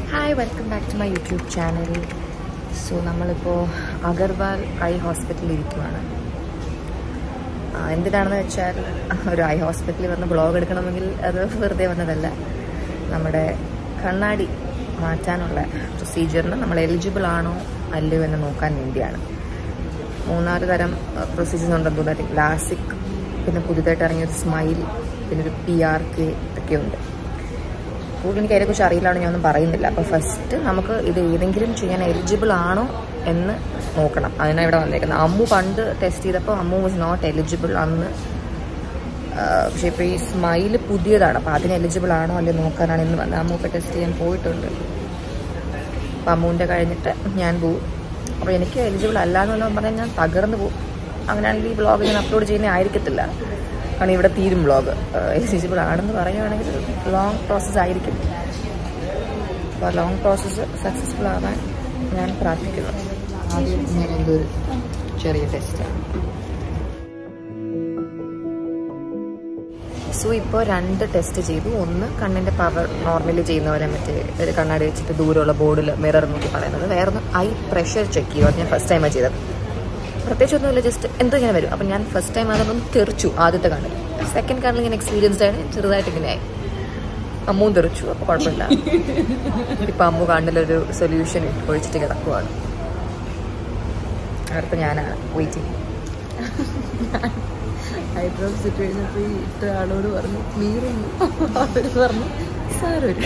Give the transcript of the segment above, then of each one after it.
Hi welcome back to my YouTube channel so നമ്മളിപ്പോൾ Agarwal I ഹോസ്പിറ്റലിൽ ഇരിക്കുവാണ് ആ, എന്തിനാണെന്ന് വെച്ചാൽ ഒരു ഐ ഹോസ്പിറ്റലിൽ വന്ന് ബ്ലോഗ് എടുക്കണമെങ്കിൽ അത് വെറുതെ വന്നതല്ല നമ്മുടെ കണ്ണാടി മാറ്റാനുള്ള പ്രൊസീജിയറിന് നമ്മൾ എലിജിബിൾ ആണോ അല്ലയോ എന്ന് നോക്കാൻ വേണ്ടിയാണ് മൂന്നാല് തരം പ്രൊസീജിയേഴ്സ് ഉണ്ടെന്ന് തോന്നുന്നു ലാസിക് പിന്നെ പുതുതായിട്ട് ഇറങ്ങിയൊരു സ്മൈൽ പിന്നെ ഒരു പി ആർ കെ ഒക്കെ ഉണ്ട് കൂടുതൽ എനിക്ക് അതിനെക്കുറിച്ച് അറിയില്ലാണ് ഞാനൊന്നും പറയുന്നില്ല അപ്പോൾ ഫസ്റ്റ് നമുക്ക് ഇത് ഏതെങ്കിലും ചെയ്യാൻ എലിജിബിൾ ആണോ എന്ന് നോക്കണം അതിനാണ് ഇവിടെ വന്നേക്കുന്നത് അമ്മു പണ്ട് ടെസ്റ്റ് ചെയ്തപ്പോൾ അമ്മു വാസ് നോട്ട് എലിജിബിൾ അന്ന് ആ, പക്ഷേ ഇപ്പോൾ ഈ സ്മൈൽ പുതിയതാണ് അപ്പോൾ അതിന് എലിജിബിൾ ആണോ അല്ലയോ നോക്കാനാണ് ഇന്ന് വന്നത് അമ്മു ഇപ്പോൾ ടെസ്റ്റ് ചെയ്യാൻ പോയിട്ടുണ്ട് അപ്പോൾ അമ്മുവിൻ്റെ കഴിഞ്ഞിട്ട് ഞാൻ പോവും അപ്പോൾ എനിക്ക് എലിജിബിൾ അല്ല എന്ന് വല്ലതും പറഞ്ഞാൽ ഞാൻ തകർന്നു പോകും അങ്ങനെയാണെങ്കിൽ ഈ ബ്ലോഗ് ഞാൻ അപ്ലോഡ് ചെയ്യുന്ന ആയിരിക്കത്തില്ല കാരണം ഇവിടെ തീരും ബ്ലോഗ് എലിജിബിൾ ആണെന്ന് പറയുകയാണെങ്കിൽ ലോങ് പ്രോസസ്സ് ആയിരിക്കും അപ്പോൾ ലോങ് പ്രോസസ്സ് സക്സസ്ഫുൾ ആവാൻ ഞാൻ പ്രാർത്ഥിക്കുന്നു ആദ്യം ഞാൻ എന്തോ ഒരു ചെറിയ ടെസ്റ്റാണ് സോ ഇപ്പോൾ രണ്ട് ടെസ്റ്റ് ചെയ്തു ഒന്ന് കണ്ണിൻ്റെ പവർ നോർമലി ചെയ്യുന്നവരെ മറ്റേ ഒരു കണ്ണാടി വെച്ചിട്ട് ദൂരമുള്ള ബോർഡിൽ മിറർ നോക്കി പറയുന്നത് വേറൊന്ന് ഐ പ്രഷർ ചെക്ക് ചെയ്യുക അത് ഞാൻ ഫസ്റ്റ് ടൈമാണ് ചെയ്തത് പ്രത്യേകിച്ച് ഒന്നുമില്ല ജസ്റ്റ് എന്തോ ഇങ്ങനെ വരും അപ്പം ഞാൻ ഫസ്റ്റ് ടൈം അതൊന്നും തെറിച്ചു ആദ്യത്തെ കണ്ണിൽ സെക്കൻഡ് കണ്ണിൽ ഞാൻ എക്സ്പീരിയൻസ്ഡ് ആണ് ചെറുതായിട്ട് ഇങ്ങനെ ആയി അമ്മുവും തെറിച്ചു അപ്പോൾ കുഴപ്പമില്ല ഇപ്പം അമ്മു കണ്ണിലൊരു സൊല്യൂഷൻ ഒഴിച്ചിട്ട് കിടക്കുവാണ് അടുത്ത ഞാനാണ് വെയിറ്റിംഗ് ഹൈഡ്രോപ്പ് സിറ്റുവേഷൻ പോയി ഇട്ട ആളോട് പറഞ്ഞു മീറുന്നു അവർ പറഞ്ഞു സാരമില്ല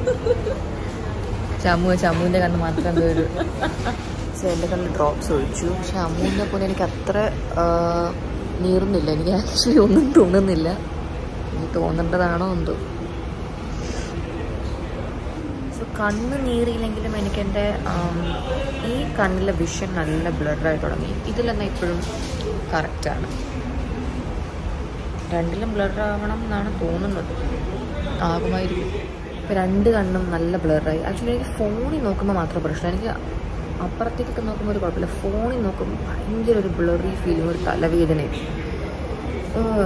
ചമ്മു ചമ്മുവിൻ്റെ കണ്ണ് മാത്രം എന്തോ ഒരു പക്ഷേ എൻ്റെ കണ്ണിൽ ഡ്രോപ്സ് ഒഴിച്ചു പക്ഷെ അമ്മുവിനെ പോലെ എനിക്ക് അത്ര ആ, നീറുന്നില്ല എനിക്ക് ആക്ച്വലി ഒന്നും തോന്നുന്നില്ല എനിക്ക് തോന്നേണ്ടതാണോ എന്തോ സോ കണ്ണ് നീറിയില്ലെങ്കിലും എനിക്ക് എൻ്റെ ഈ കണ്ണിലെ വിഷൻ നല്ല ബ്ലഡറായി തുടങ്ങി ഇതിലെന്നാൽ ഇപ്പോഴും കറക്റ്റാണ് രണ്ടിലും ബ്ലർ ആവണം എന്നാണ് തോന്നുന്നത് ആകുമായിരിക്കും ഇപ്പം രണ്ട് കണ്ണും നല്ല ബ്ലറായി ആക്ച്വലി എനിക്ക് ഫോണിൽ നോക്കുമ്പോൾ മാത്രം പ്രശ്നം എനിക്ക് അപ്പുറത്തേക്കൊക്കെ നോക്കുമ്പോൾ ഒരു കുഴപ്പമില്ല ഫോണിൽ നോക്കുമ്പോൾ ഭയങ്കര ഒരു ബ്ലറി ഫീലിംഗ് ഒരു തലവേദനയും ഏഹ്.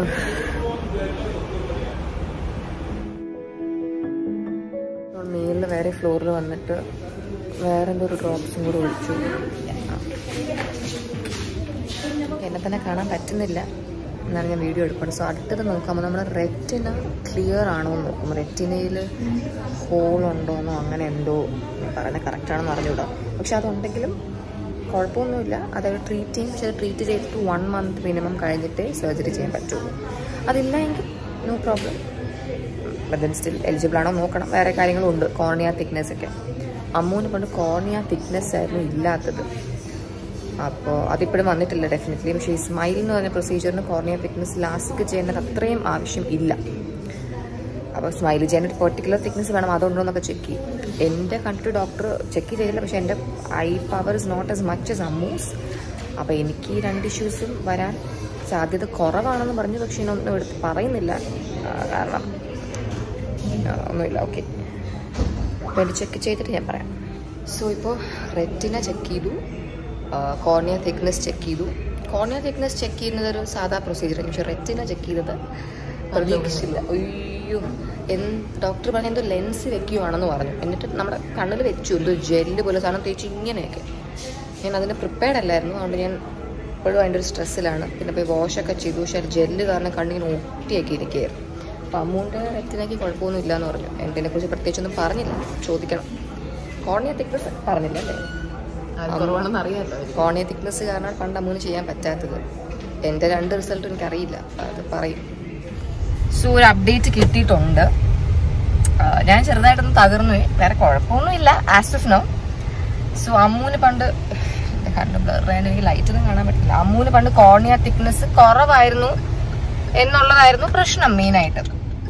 അപ്പോൾ മേളിൽ വേറെ ഫ്ലോറിൽ വന്നിട്ട് വേറെ എന്തോ ഒരു ഡ്രോപ്സും കൂടെ ഒഴിച്ചു എന്നെ തന്നെ കാണാൻ പറ്റുന്നില്ല എന്നാണ് ഞാൻ വീഡിയോ എടുക്കുന്നത് സോ അടുത്തത് നോക്കുമ്പോൾ നമ്മൾ റെറ്റിന ക്ലിയർ ആണോ എന്ന് നോക്കും റെറ്റിനയിൽ ഹോൾ ഉണ്ടോയെന്നോ അങ്ങനെ എന്തോ പറയുന്നത് കറക്റ്റാണെന്ന് അറിഞ്ഞൂടാ പക്ഷെ അതുണ്ടെങ്കിലും കുഴപ്പമൊന്നുമില്ല അതായത് ട്രീറ്റ് ചെയ്യും പക്ഷെ അത് ട്രീറ്റ് ചെയ്തിട്ട് വൺ മന്ത് മിനിമം കഴിഞ്ഞിട്ടേ സർജറി ചെയ്യാൻ പറ്റുള്ളൂ അതില്ല എങ്കിൽ no problem but still eligible ആണോ നോക്കണം വേറെ കാര്യങ്ങളും ഉണ്ട് കോർണിയ തിക്നെസ് ഒക്കെ അമ്മൂന് പണ്ട് കോർണിയ തിക്നെസ് ആയിരുന്നു ഇല്ലാത്തത് അപ്പോൾ അതിപ്പോഴും വന്നിട്ടില്ല ഡെഫിനറ്റ്ലി പക്ഷേ ഈ സ്മൈൽ എന്ന് പറഞ്ഞ പ്രൊസീജിയറിന് കോർണിയ തിക്നെസ് ലാസ്റ്റ് ചെയ്യേണ്ടത് അത്രയും ആവശ്യം ഇല്ല അപ്പോൾ സ്മൈൽ ചെയ്യാൻ ഒരു പെർട്ടിക്കുലർ തിക്നെസ് വേണം അതുണ്ടോ എന്നൊക്കെ ചെക്ക് ചെയ്യും എൻ്റെ കണ്ടിട്ട് ഡോക്ടർ ചെക്ക് ചെയ്തില്ല പക്ഷേ എൻ്റെ eye power is not as much as Ammu's അപ്പോൾ എനിക്ക് ഈ രണ്ട് ഇഷ്യൂസും വരാൻ സാധ്യത കുറവാണെന്ന് പറഞ്ഞു പക്ഷേ ഇതൊന്നും എടുത്ത് പറയുന്നില്ല ആ, കാരണം ആ, ഒന്നുമില്ല ഓക്കെ അപ്പോൾ എനിക്ക് ചെക്ക് ചെയ്തിട്ട് ഞാൻ പറയാം സോ ഇപ്പോൾ റെറ്റിന ചെക്ക് ചെയ്തു കോർണിയ തിക്നെസ് ചെക്ക് ചെയ്തു കോർണിയ തിക്നെസ് ചെക്ക് ചെയ്യുന്നത് ഒരു സാധാ പ്രൊസീജിയർ പക്ഷേ റെറ്റിന ചെക്ക് ചെയ്തത് പ്രതീക്ഷിച്ചില്ല അയ്യോ എൻ ഡോക്ടർ പറഞ്ഞ എന്തോ ലെൻസ് വെക്കുകയാണെന്ന് പറഞ്ഞു എന്നിട്ട് നമ്മുടെ കണ്ണിൽ വെച്ചു എന്തോ ജെല്ല് പോലെ സാധനം തേച്ച് ഇങ്ങനെയൊക്കെ ഞാൻ അതിന് പ്രിപ്പയർഡ് അല്ലായിരുന്നു അതുകൊണ്ട് ഞാൻ ഇപ്പോഴും അതിൻ്റെ ഒരു സ്ട്രെസ്സിലാണ് പിന്നെ പോയി വാഷൊക്കെ ചെയ്തു പക്ഷേ അത് ജെല്ല് കാരണം കണ്ണിങ്ങനെ ഒട്ടിയാക്കി ഇരിക്കുകയായിരുന്നു അപ്പോൾ അമ്മൂൻ്റെ റെറ്റിനയ്ക്ക് കുഴപ്പമൊന്നും ഇല്ല എന്ന് പറഞ്ഞു എൻ്റെ കുറിച്ച് പ്രത്യേകിച്ചൊന്നും പറഞ്ഞില്ല ചോദിക്കണം കോർണിയ തിക്നെസ് പറഞ്ഞില്ല അല്ലേ കുറവാണെന്ന് അറിയാമല്ലോ കോർണിയ തിക്നെസ് കാരണം പണ്ട് അമ്മൂന് ചെയ്യാൻ പറ്റാത്തത് എൻ്റെ രണ്ട് റിസൾട്ട് എനിക്കറിയില്ല അത് പറയും സോ ഒരു അപ്ഡേറ്റ് കിട്ടിയിട്ടുണ്ട് ആ, ഞാൻ ചെറുതായിട്ടൊന്ന് തകർന്നു പോയി. വേറെ കുഴപ്പമൊന്നുമില്ല ആസ് ഓഫ് നോ സോ അമ്മൂന് പണ്ട് എൻ്റെ കണ്ണ് ബ്ലർ എനിക്ക് ലൈറ്റ് ഒന്നും കാണാൻ പറ്റില്ല അമ്മൂന് പണ്ട് കോർണിയ തിക്നെസ് കുറവായിരുന്നു എന്നുള്ളതായിരുന്നു പ്രശ്നം മെയിനായിട്ട്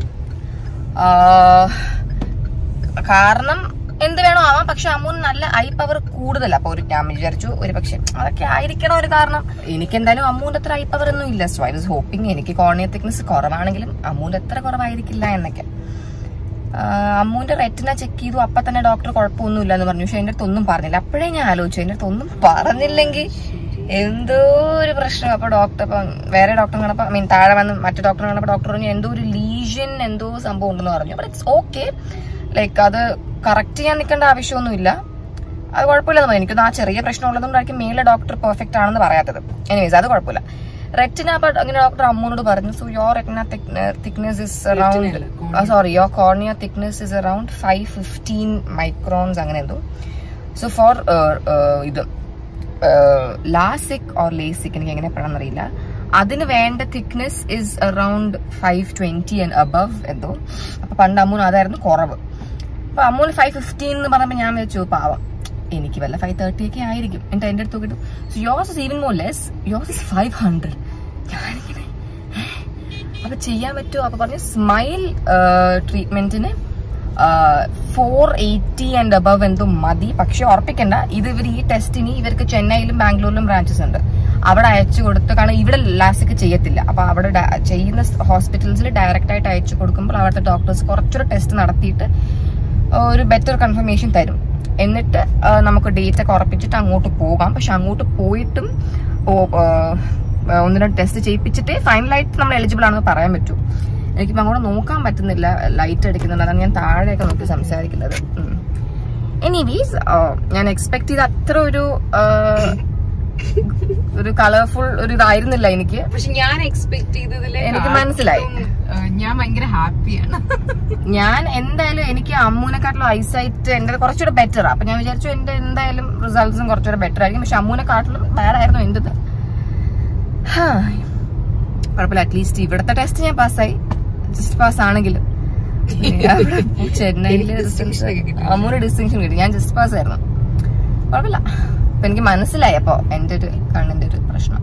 കാരണം എന്ത് വേണോ ആവാം പക്ഷെ അമ്മൂന് നല്ല ഐ പവർ കൂടുതൽ അപ്പൊ ഒരു ഞാൻ വിചാരിച്ചു ഒരു പക്ഷെ അതൊക്കെ ആയിരിക്കണം ഒരു കാരണം എനിക്ക് എന്തായാലും അമ്മൂന്റെ അത്ര ഐ പവർ ഒന്നും ഇല്ല സോ ഐ വാസ് ഹോപ്പിംഗ് എനിക്ക് കോർണിയ തിക്നെസ് കുറവാണെങ്കിലും അമ്മൂന്റെ അത്ര കുറവായിരിക്കില്ല എന്നൊക്കെ ആഹ് അമ്മൂന്റെ റെറ്റിന ചെക്ക് ചെയ്തു അപ്പൊ തന്നെ ഡോക്ടർ കുഴപ്പമൊന്നുമില്ല എന്ന് പറഞ്ഞു പക്ഷെ എന്റെ അടുത്ത് ഒന്നും പറഞ്ഞില്ല അപ്പോഴേ ഞാൻ ആലോചിച്ചു എന്റെ അടുത്ത് ഒന്നും പറഞ്ഞില്ലെങ്കിൽ എന്തോ ഒരു പ്രശ്നം അപ്പൊ ഡോക്ടർ ഇപ്പം വേറെ ഡോക്ടർ കണ്ടപ്പോ ഐ മീൻ താഴെ വന്ന് മറ്റു ഡോക്ടർ കണ്ടപ്പോ ഡോക്ടർ പറഞ്ഞു എന്തോ ഒരു ലീഷൻ എന്തോ സംഭവം ഉണ്ടെന്ന് പറഞ്ഞു ബട്ട് ഇറ്റ്സ് ഓക്കെ ലൈക്ക് അത് കറക്റ്റ് ചെയ്യാൻ നിൽക്കേണ്ട ആവശ്യമൊന്നുമില്ല അത് കുഴപ്പമില്ലെന്ന് തോന്നുന്നു എനിക്കൊന്ന് ആ ചെറിയ പ്രശ്നം ഉള്ളതുകൊണ്ടായിരിക്കും മേലെ ഡോക്ടർ പെർഫെക്റ്റ് ആണെന്ന് പറയാത്തത് എനിവേസ് അത് കുഴപ്പമില്ല റെറ്റിന അപ്പൊ അങ്ങനെ ഡോക്ടർ അമ്മൂനോട് പറഞ്ഞു so your retina thickness is around sorry your cornea thickness is around five fifteen microns അങ്ങനെ എന്തോ സോ ഫോർ ഇത് ലാസിക് ഓർ ലേസിക് എനിക്ക് എങ്ങനെ പറയാന്നറിയില്ല അതിന് വേണ്ട thickness is around five twenty and above എന്തോ അപ്പൊ പണ്ട് അമ്മൂന് അതായിരുന്നു കുറവ് അപ്പൊ അമ്മൂന് ഫൈവ് ഫിഫ്റ്റീൻ എന്ന് പറഞ്ഞപ്പോ ഞാൻ വെച്ചു പാവം എനിക്ക് വല്ല ഫൈവ് തേർട്ടി ഒക്കെ ആയിരിക്കും എന്നിട്ട് എന്റെ അടുത്ത് നോക്കിട്ടു so yours is even more less yours is five hundred ഞാനിങ്ങനെ അപ്പൊ ചെയ്യാൻ പറ്റുമോ അപ്പൊ പറഞ്ഞു സ്മൈൽ ട്രീറ്റ്മെന്റിന് ഫോർ എയ്റ്റി ആൻഡ് അബവ് എന്തോ മതി പക്ഷെ ഉറപ്പിക്കണ്ട ഇത് ഇവർ ഈ ടെസ്റ്റിന് ഇവർക്ക് ചെന്നൈയിലും ബാംഗ്ലൂരിലും ബ്രാഞ്ചസ് ഉണ്ട് അവിടെ അയച്ചു കൊടുത്ത് കാരണം ഇവിടെ ലാസിക്ക് ചെയ്യത്തില്ല അപ്പൊ അവിടെ ഡ- ചെയ്യുന്ന ഹോസ്പിറ്റൽസിൽ ഡയറക്റ്റ് ആയിട്ട് അയച്ചു കൊടുക്കുമ്പോൾ അവിടുത്തെ ഡോക്ടേഴ്സ് കുറച്ചൊരു ടെസ്റ്റ് നടത്തിയിട്ട് ഒരു ബെറ്റർ കൺഫർമേഷൻ തരും എന്നിട്ട് ആ, നമുക്ക് ഡേറ്റ് ഒക്കെ ഉറപ്പിച്ചിട്ട് അങ്ങോട്ട് പോകാം പക്ഷെ അങ്ങോട്ട് പോയിട്ടും ഓ- ആ, ആ, ഒന്ന് രണ്ട് ടെസ്റ്റ് ചെയ്യിപ്പിച്ചിട്ടേ ഫൈനലായിട്ട് നമ്മൾ എലിജിബിൾ ആണെന്ന് പറയാൻ പറ്റൂ എനിക്കിപ്പോൾ അങ്ങോട്ട് നോക്കാൻ പറ്റുന്നില്ല ലൈറ്റ് അടിക്കുന്നുണ്ട് അതാണ് ഞാൻ താഴെയൊക്കെ നോക്കി സംസാരിക്കുന്നത് എനിവീസ് ഞാൻ എക്സ്പെക്ട് ചെയ്ത അത്ര ഒരു ആ, ഒരു കളർഫുൾ ഒരു ഇതായിരുന്നില്ല എനിക്ക് പക്ഷെ ഞാൻ എക്സ്പെക്ട് ചെയ്തതിലെ എനിക്ക് മനസ്സിലായി. ഞാൻ ഭയങ്കര ഹാപ്പിയാണ് ഞാൻ എന്തായാലും എനിക്ക് അമ്മൂനെക്കാട്ടിലും ഐസൈറ്റ് എന്റെ കുറച്ചുകൂടെ ബെറ്റർ അപ്പൊ ഞാൻ വിചാരിച്ചു എന്റെ എന്തായാലും റിസൾട്ട്സും കുറച്ചുകൂടെ ബെറ്റർ ആയിരിക്കും പക്ഷെ അമ്മൂനെക്കാട്ടിലും ബാഡ് ആയിരുന്നു എന്റത് ഹാ. കുഴപ്പമില്ല അറ്റ്ലീസ്റ്റ് ഇവിടുത്തെ ടെസ്റ്റ് ഞാൻ പാസ്സായി ജസ്റ്റ് പാസ് ആണെങ്കിലും അവിടെ ചെന്നൈയില് distinction ഒക്കെ കിട്ടി. അമ്മൂന് ഡിസ്റ്റിങ്ഷൻ കിട്ടി ഞാൻ ജസ്റ്റ് പാസ് ആയിരുന്നു കുഴപ്പമില്ല അപ്പൊ എനിക്ക് മനസ്സിലായി അപ്പൊ എന്റെ ഒരു കണ്ണിന്റെ ഒരു പ്രശ്നം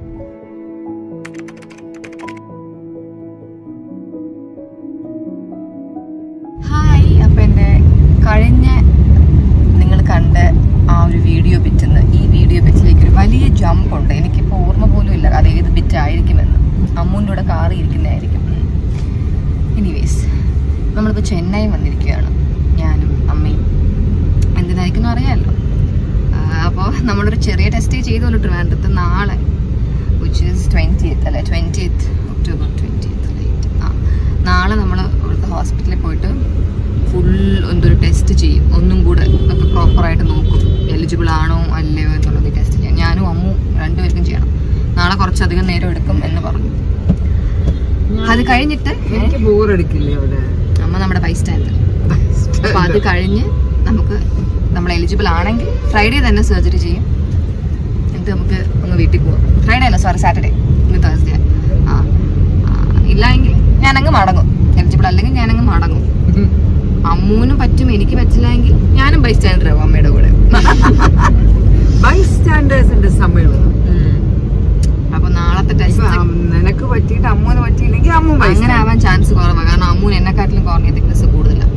ഹായ് അപ്പൊ എന്റെ കഴിഞ്ഞ നിങ്ങൾ കണ്ട ആ ഒരു വീഡിയോ ബിറ്റിന്ന് ഈ വീഡിയോ ബിറ്റിലേക്ക് ഒരു വലിയ ജമ്പ് ഉണ്ട് എനിക്കിപ്പോൾ ഓർമ്മ പോലും ഇല്ല അത് ഏത് ബിറ്റ് ആയിരിക്കുമെന്ന് അമ്മൂൻ്റെ കൂടെ കാറി ഇരിക്കുന്നതായിരിക്കും എനിവേസ് നമ്മളിപ്പോൾ ചെന്നൈ വന്നിരിക്കുകയാണ് ഞാനും അമ്മയും എന്തിനായിരിക്കും അറിയാമല്ലോ അപ്പോൾ നമ്മളൊരു ചെറിയ ടെസ്റ്റ് ചെയ്തോളൂ ട്രിവാൻഡ്രത്ത് നാളെ വിച്ച് ഈസ് ട്വൻറ്റി അല്ലെ ട്വൻറ്റി ഒക്ടോബർ ട്വൻറ്റി ലൈറ്റ് ആ നാളെ നമ്മൾ ഇവിടുത്തെ ഹോസ്പിറ്റലിൽ പോയിട്ട് ഫുൾ എന്തൊരു ടെസ്റ്റ് ചെയ്യും ഒന്നും കൂടെ ഒക്കെ പ്രോപ്പറായിട്ട് നോക്കും എലിജിബിൾ ആണോ അല്ലയോ എന്നുള്ളത് ടെസ്റ്റ് ചെയ്യാം ഞാനും അമ്മു രണ്ടുപേർക്കും ചെയ്യണം നാളെ കുറച്ചധികം നേരം എടുക്കും എന്ന് പറഞ്ഞു അത് കഴിഞ്ഞിട്ട് എനിക്ക് ബോറടിക്കില്ലേ അവിടെ അമ്മ നമ്മുടെ ബൈസ്റ്റാൻഡർ അപ്പൊ അത് കഴിഞ്ഞ് നമുക്ക് നമ്മൾ എലിജിബിൾ ആണെങ്കിൽ ഫ്രൈഡേ തന്നെ സർജറി ചെയ്യും എന്നിട്ട് നമുക്ക് അങ്ങ് വീട്ടിൽ പോവാം ഫ്രൈഡേ അല്ല സോറി സാറ്റർഡേ ഇന്ന് തേഴ്സ്ഡേ ആ ആ, ഇല്ലായെങ്കിൽ ഞാനങ്ങ് മടങ്ങും എലിജിബിൾ അല്ലെങ്കിൽ ഞാനങ്ങ് മടങ്ങും അമ്മൂനും പറ്റും എനിക്ക് പറ്റില്ല എങ്കിൽ ഞാനും ബൈസ്റ്റാൻഡർ ആവും അമ്മയുടെ കൂടെ ബൈ സ്റ്റാൻഡേഴ്സിന്റെ സമ്മേളനം ഉം. അപ്പൊ നാളത്തെ ഇപ്പൊ ടെസ്റ്റ് അം- നിനക്ക് പറ്റിയിട്ട് അമ്മൂന് പറ്റിയില്ലെങ്കിൽ അമ്മു ബൈ അങ്ങനെ ആവാൻ ചാൻസ് കുറവാണ് കാരണം അമ്മൂന് എന്നെക്കാട്ടിലും കോർണിയ തിക്നെസ് കൂടുതലാണ്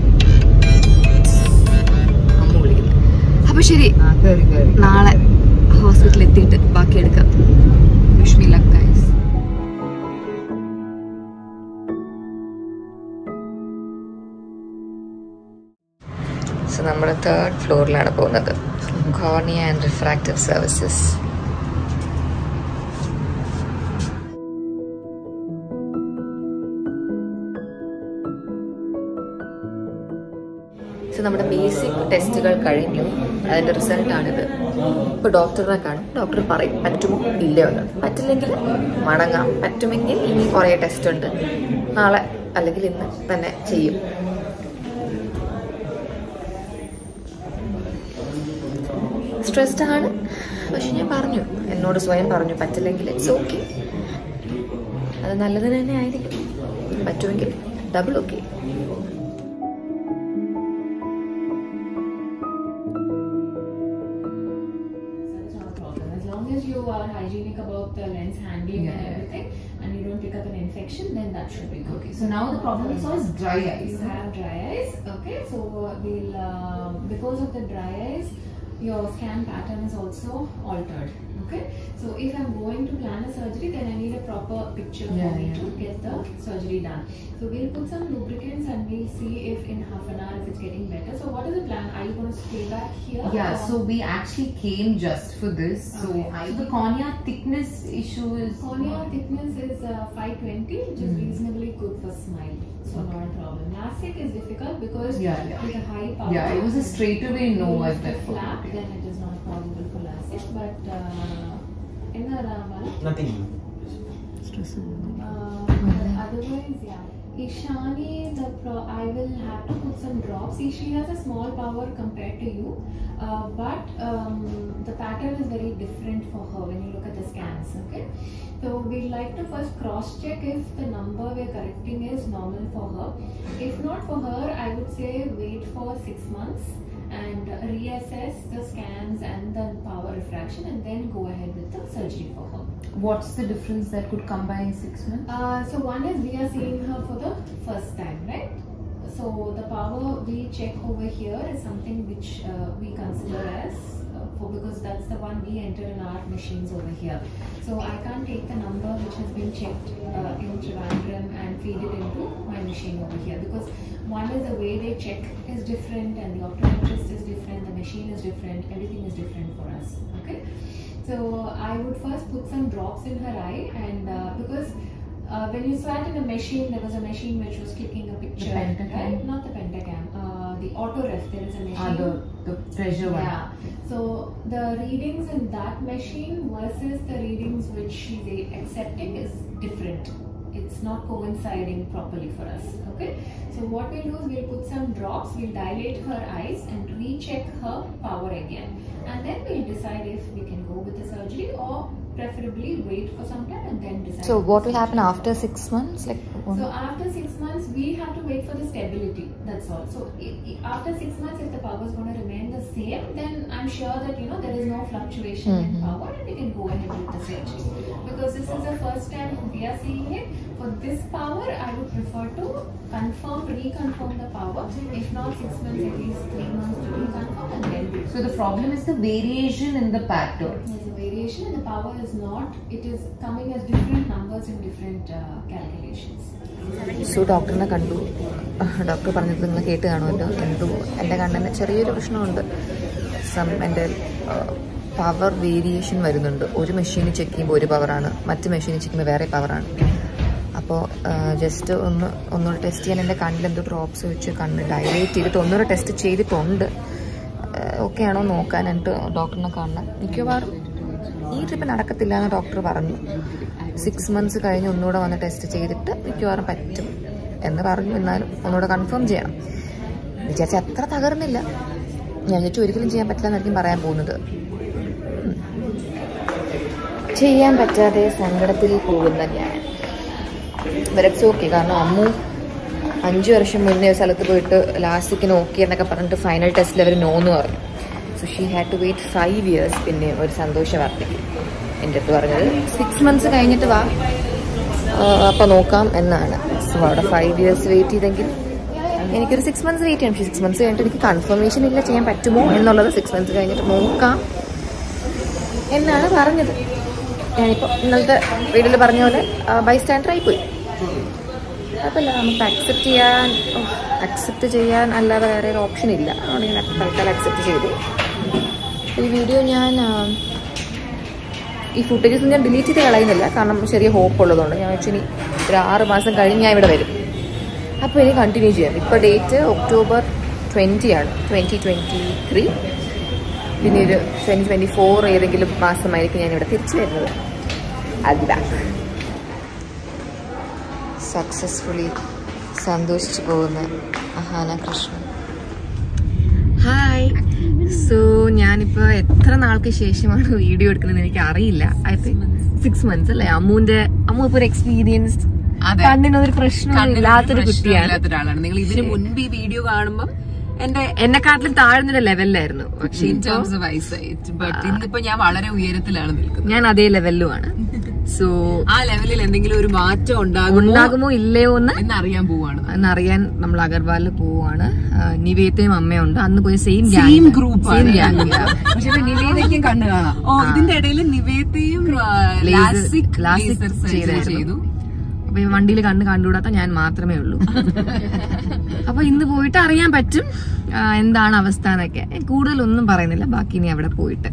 അമ്മു വിളിക്കുന്നത് അപ്പൊ ശരി നാളെ ഹോസ്പിറ്റലിൽ എത്തിയിട്ട് ബാക്കി എടുക്കാം wish me luck guys so നമ്മൾ തേർഡ് ഫ്ലോറിലാണ് പോകുന്നത് cornea and refractive services so നമ്മുടെ ബേസിക് ടെസ്റ്റുകൾ കഴിഞ്ഞു അതിന്റെ റിസൾട്ടാണിത് ഇപ്പോൾ ഡോക്ടറിനെ കാണും ഡോക്ടർ പറയും പറ്റുമോ ഇല്ലയോ എന്ന് പറ്റില്ലെങ്കിൽ മടങ്ങാം പറ്റുമെങ്കിൽ ഇനി കുറേ ടെസ്റ്റ് ഉണ്ട് നാളെ അല്ലെങ്കിൽ ഇന്ന് തന്നെ ചെയ്യും സ്ട്രെസ്ഡ് ആണ് പക്ഷെ ഞാൻ പറഞ്ഞു എന്നോട് സ്വയം പറഞ്ഞു പറ്റില്ലെങ്കിൽ ഇറ്റ്സ് ഓക്കെ അത് നല്ലതിന് തന്നെ ആയിരിക്കും പറ്റുമെങ്കിൽ double okay As long as you are hygienic about the lens handling and everything, and you don't pick up an infection, then that should be good. Okay, so now the problem is always dry eyes. You have dry eyes, okay? So uh, we'll uh, because of the dry eyes, your scan pattern is also altered. Okay, so if I'm going to plan a surgery, then I need a proper picture Yeah, for me yeah. to get the surgery done. So we'll put some lubricants and we'll see if in half an hour if it's getting better. So what is the plan? Are you going to stay back here? Yeah, or- so we actually came just for this. So Okay. I, the cornea thickness issue is Cornea thickness is uh, 520, which is reasonably good for smile. So not a problem. LASIK is difficult because Yeah, yeah. with a high power. Yeah, it was a straightaway no If at the that flap, point. then it is not possible for LASIK. But uh, in the Ramala, Nothing. uh, otherwise, yeah. Ishani, the pro- I will have to put some drops. See, she has a small power compared to you, uh, but um, the pattern is very different for her when you look at the scans. Okay, so we'd like to first cross check if the number we're correcting is normal for her. If not for her, I would say wait for six months and reassess the scans and the power refraction, and then go ahead with the surgery for her. What's the difference that could come by in six months? Uh, so one is we are seeing her for the first time, right? So the power we check over here is something which uh, we consider as uh, for because that's the one we enter in our machines over here. So I can't take the number which has been checked uh, in Trivandrum and feed it into my machine over here because one is the way they check is different and the optometrist is different, the machine is different, everything is different for us. Okay. So I would first put some drops in her eye, and uh, because uh, when you sat in a machine, there was a machine which was clicking a picture, Pentacam? right? Not the Pentacam, uh, the autoref. There is a machine. Ah, the, the pressure one. Yeah. So the readings in that machine versus the readings which she's a- accepting is different. It's not coinciding properly for us. Okay. So what we'll do is we'll put some drops, we'll dilate her eyes and recheck her power again. And then we'll decide if we can go with the surgery or preferably wait for some time and then decide. So on the what will surgery. happen after six months? Like So after six months, we have to wait for the stability. That's all. So i- i- after six months, if the power is going to remain the same, then I'm sure that you know there is no fluctuation in Mhm. power, and we can go ahead with the surgery. Because this is the first time we are seeing it. For this power, I would prefer to confirm, reconfirm the power. If not six months, at least three months to reconfirm, and then do. so the problem is the variation in the pattern. There's a variation, and the power is not. It is coming as different numbers in different uh, calculations. So ഡോക്ടറിനെ കണ്ടു doctor പറഞ്ഞത് നിങ്ങൾ കേട്ട് കാണുമല്ലോ എന്തോ എൻ്റെ കണ്ണിന് ചെറിയൊരു പ്രശ്നമുണ്ട് സം എൻ്റെ പവർ വേരിയേഷൻ വരുന്നുണ്ട് ഒരു മെഷീനിൽ ചെക്ക് ചെയ്യുമ്പോൾ ഒരു പവറാണ് മറ്റ് മെഷീനിൽ ചെക്ക് ചെയ്യുമ്പോൾ വേറെ പവറാണ് അപ്പോൾ ജസ്റ്റ് ഒന്ന് ഒന്നുകൂടെ ടെസ്റ്റ് ചെയ്യാൻ എൻ്റെ കണ്ണിൽ എന്തോ ഡ്രോപ്സ് വെച്ച് കണ്ണ് ഡൈലേറ്റ് ചെയ്തിട്ട് ഒന്നുകൂടെ ടെസ്റ്റ് ചെയ്തിട്ടുണ്ട് ഓക്കെ ആണോ നോക്കാൻ എന്നിട്ട് ഡോക്ടറിനെ കാണണം മിക്കവാറും ഈ ട്രിപ്പ് നടക്കത്തില്ല എന്ന് ഡോക്ടർ പറഞ്ഞു സിക്സ് മന്ത്സ് കഴിഞ്ഞ് ഒന്നുകൂടെ വന്ന് ടെസ്റ്റ് ചെയ്തിട്ട് മിക്കവാറും പറ്റും എന്ന് പറഞ്ഞു എന്നാലും ഒന്നുകൂടെ കൺഫേം ചെയ്യണം വിചാരിച്ച അത്ര തകർന്നില്ല ഞാൻ വിചാരിച്ചു ഒരിക്കലും ചെയ്യാൻ പറ്റില്ല എന്നായിരിക്കും പറയാൻ പോകുന്നത് ഉം. ചെയ്യാൻ പറ്റാതെ സങ്കടത്തിൽ പോകുന്ന ഞാൻ ഇറ്റ്സ് ഓക്കെ കാരണം അമ്മു അഞ്ച് വർഷം മുന്നേ ഒരു സ്ഥലത്ത് പോയിട്ട് ലാസ്റ്റിക്കിന് ഓക്കെ എന്നൊക്കെ പറഞ്ഞിട്ട് ഫൈനൽ ടെസ്റ്റിൽ അവർ നോ എന്ന് പറഞ്ഞു so she had to wait five years പിന്നെ ഒരു സന്തോഷ വാർത്തയ്ക്ക് എൻ്റെ അടുത്ത് പറഞ്ഞത് സിക്സ് മന്ത്സ് കഴിഞ്ഞിട്ട് വാ അപ്പം നോക്കാം എന്നാണ് സോ അവിടെ ഫൈവ് ഇയേഴ്സ് വെയിറ്റ് ചെയ്തെങ്കിൽ എനിക്കൊരു സിക്സ് മന്ത്സ് വെയിറ്റ് ചെയ്യണം പക്ഷേ സിക്സ് മന്ത്സ് കഴിഞ്ഞിട്ട് എനിക്ക് കൺഫർമേഷൻ ഇല്ല ചെയ്യാൻ പറ്റുമോ എന്നുള്ളത് സിക്സ് മന്ത്സ് കഴിഞ്ഞിട്ട് നോക്കാം എന്നാണ് പറഞ്ഞത് ഞാനിപ്പോൾ ഇന്നലത്തെ വീഡിയോയിൽ പറഞ്ഞ പോലെ ബൈ സ്റ്റാൻഡർ ആയിപ്പോയി കുഴപ്പമില്ല നമുക്ക് അക്സെപ്റ്റ് ചെയ്യാൻ അക്സെപ്റ്റ് ചെയ്യാൻ അല്ലാതെ വേറെ ഒരു ഓപ്ഷൻ ഇല്ല അതുകൊണ്ട് ഞാൻ തൽക്കാലം അക്സെപ്റ്റ് ചെയ്തു ഈ വീഡിയോ ഞാൻ ആ, ഈ ഫുട്ടേജസ് ഞാൻ ഡിലീറ്റ് ചെയ്ത് കളയുന്നില്ല കാരണം ചെറിയ ഹോപ്പ് ഉള്ളതുകൊണ്ട് ഞാൻ വെച്ചു ഇനി ഒരു ആറ് മാസം കഴിഞ്ഞ് ഞാൻ ഇവിടെ വരും അപ്പോൾ ഇനി കണ്ടിന്യൂ ചെയ്യാം ഇപ്പോൾ ഡേറ്റ് ഒക്ടോബർ ട്വൻറ്റി ആണ് ട്വൻറ്റി ട്വൻറ്റി ത്രീ പിന്നെ ഒരു ട്വൻറ്റി ട്വൻറ്റി ഫോർ ഏതെങ്കിലും മാസമായിരിക്കും ഞാൻ ഇവിടെ തിരിച്ചു വരുന്നത് അത് ബാക്ക് സക്സസ്ഫുള്ളി സന്തോഷിച്ചു പോകുന്ന അഹാന കൃഷ്ണൻ ഹായ് സോ ഞാനിപ്പോൾ എത്ര നാൾക്ക് ശേഷമാണ് വീഡിയോ എടുക്കുന്നത് എനിക്ക് അറിയില്ല ഐ തിങ്ക് സിക്സ് മന്ത്സ് അല്ലേ അമ്മുവിന്റെ അമ്മു ഇപ്പോൾ ഒരു എക്സ്പീരിയൻസ് അതെ. കണ്ണിനൊരു പ്രശ്നം ഇല്ലാത്തൊരു കുട്ടിയാണ് ഇല്ലാത്ത ഒരാളാണ് നിങ്ങൾ ഇതിന് മുൻപ് ഈ വീഡിയോ കാണുമ്പോൾ എന്റെ എന്നെക്കാട്ടിലും താഴ്ന്നൊരു ലെവലിലായിരുന്നു പക്ഷെ ഇൻ ഇപ്പൊ ടേംസ് വൈസ് ബട്ട് ഇന്നിപ്പോ ഞാൻ വളരെ ഉയരത്തിലാണ് നിൽക്കുന്നത് ഞാൻ അതേ ലെവലിലുമാണ് സോ ആ ലെവലിൽ എന്തെങ്കിലും ഒരു മാറ്റം ഉണ്ടാകുമോ ഉണ്ടാകുമോ ഇല്ലയോ എന്ന് എന്നറിയാൻ പോവാണ് എന്നറിയാൻ നമ്മൾ അഗർവാലിൽ പോവാണ് ആ, നിവേദയും അമ്മയുണ്ട് അന്ന് പോയ സെയിം സെയിം ഗ്രൂപ്പാണ് പക്ഷെ നിവേദയ്ക്കും കണ്ണു കാണാം ഓ ഇതിന്റെ ഇടയിൽ നിവേദയും ലാസിക് ലാസിക് ചെയ്തു അപ്പൊ ഈ വണ്ടിയിൽ കണ്ണ് കണ്ടുകൂടാത്ത ഞാൻ മാത്രമേ ഉള്ളൂ അപ്പൊ ഇന്ന് പോയിട്ട് അറിയാൻ പറ്റും ആ, എന്താണ് അവസ്ഥ എന്നൊക്കെ കൂടുതലൊന്നും പറയുന്നില്ല ബാക്കി ഇനി അവിടെ പോയിട്ട്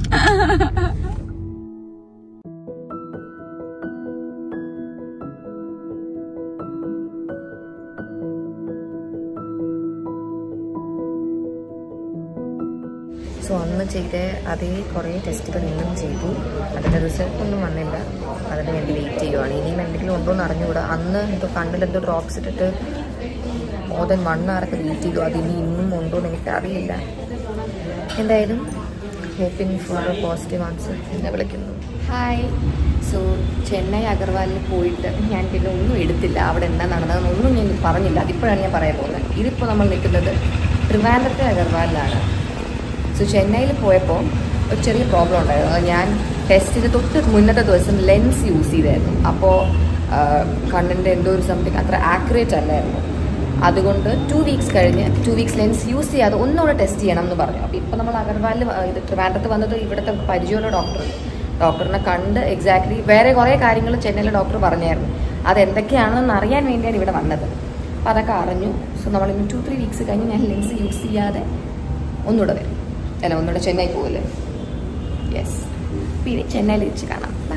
സോ അന്ന് ചെയ്ത അതേ കുറേ ടെസ്റ്റുകൾ ഇന്നും ചെയ്തു അതിൻ്റെ റിസൾട്ട് ഒന്നും വന്നില്ല അതിന് വേണ്ടി വെയിറ്റ് ചെയ്യുവാണ് ഇനിയും എന്തെങ്കിലും ഉണ്ടോ എന്ന് അറിഞ്ഞുകൂടാ അന്ന് എന്തോ കണ്ണിലെന്തോ ഡ്രോപ്സ് ഇട്ടിട്ട് മോർ ദൻ വൺ അവറൊക്കെ വെയിറ്റ് ചെയ്തു അത് ഇനി ഇന്നും ഉണ്ടോ എന്ന് എനിക്ക് അറിയില്ല എന്തായാലും hoping for a positive answer എന്നെ വിളിക്കുന്നു ഹായ് സോ ചെന്നൈ അഗർവാലിൽ പോയിട്ട് ഞാൻ പിന്നെ ഒന്നും എടുത്തില്ല അവിടെ എന്താ നടന്നതെന്ന് ഒന്നും ഞാൻ പറഞ്ഞില്ല അതിപ്പോഴാണ് ഞാൻ പറയാൻ പോകുന്നത് ഇതിപ്പോൾ നമ്മൾ നിൽക്കുന്നത് ട്രിവാൻഡ്രത്തെ അഗർവാലിലാണ് സോ ചെന്നൈയിൽ പോയപ്പോൾ ഒരു ചെറിയ പ്രോബ്ലം ഉണ്ടായിരുന്നു അത് ഞാൻ ടെസ്റ്റ് ചെയ്ത് തൊട്ട് മുന്നത്തെ ദിവസം ലെൻസ് യൂസ് ചെയ്തായിരുന്നു അപ്പോൾ കണ്ണിൻ്റെ എന്തോ ഒരു സംതിങ് അത്ര ആക്യുറേറ്റ് അല്ലായിരുന്നു അതുകൊണ്ട് ടു വീക്സ് കഴിഞ്ഞ് ടു വീക്സ് ലെൻസ് യൂസ് ചെയ്യാതെ ഒന്നുകൂടെ ടെസ്റ്റ് ചെയ്യണം എന്ന് പറഞ്ഞു അപ്പോൾ ഇപ്പോൾ നമ്മൾ അഗർവാലിൽ വ- ഇത് ട്രിവാൻഡ്രത്ത് വന്നത് ഇവിടുത്തെ പരിചയമുള്ള ഡോക്ടർ ഡോക്ടറിനെ കണ്ട് എക്സാക്ട്ലി വേറെ കുറേ കാര്യങ്ങൾ ചെന്നൈയിലെ ഡോക്ടർ പറഞ്ഞായിരുന്നു അത് എന്തൊക്കെയാണെന്ന് അറിയാൻ വേണ്ടിയാണ് ഇവിടെ വന്നത് അപ്പോൾ അതൊക്കെ അറിഞ്ഞു സോ നമ്മൾ ഇന്ന് ടു ത്രീ വീക്സ് കഴിഞ്ഞ് ഞാൻ ലെൻസ് യൂസ് ചെയ്യാതെ ഒന്നുകൂടെ വരും അല്ല ഒന്നുകൂടെ ചെന്നൈ പോകല്ലേ യെസ് പിന്നെ ചെന്നൈയിൽ വെച്ച് കാണാം ബൈ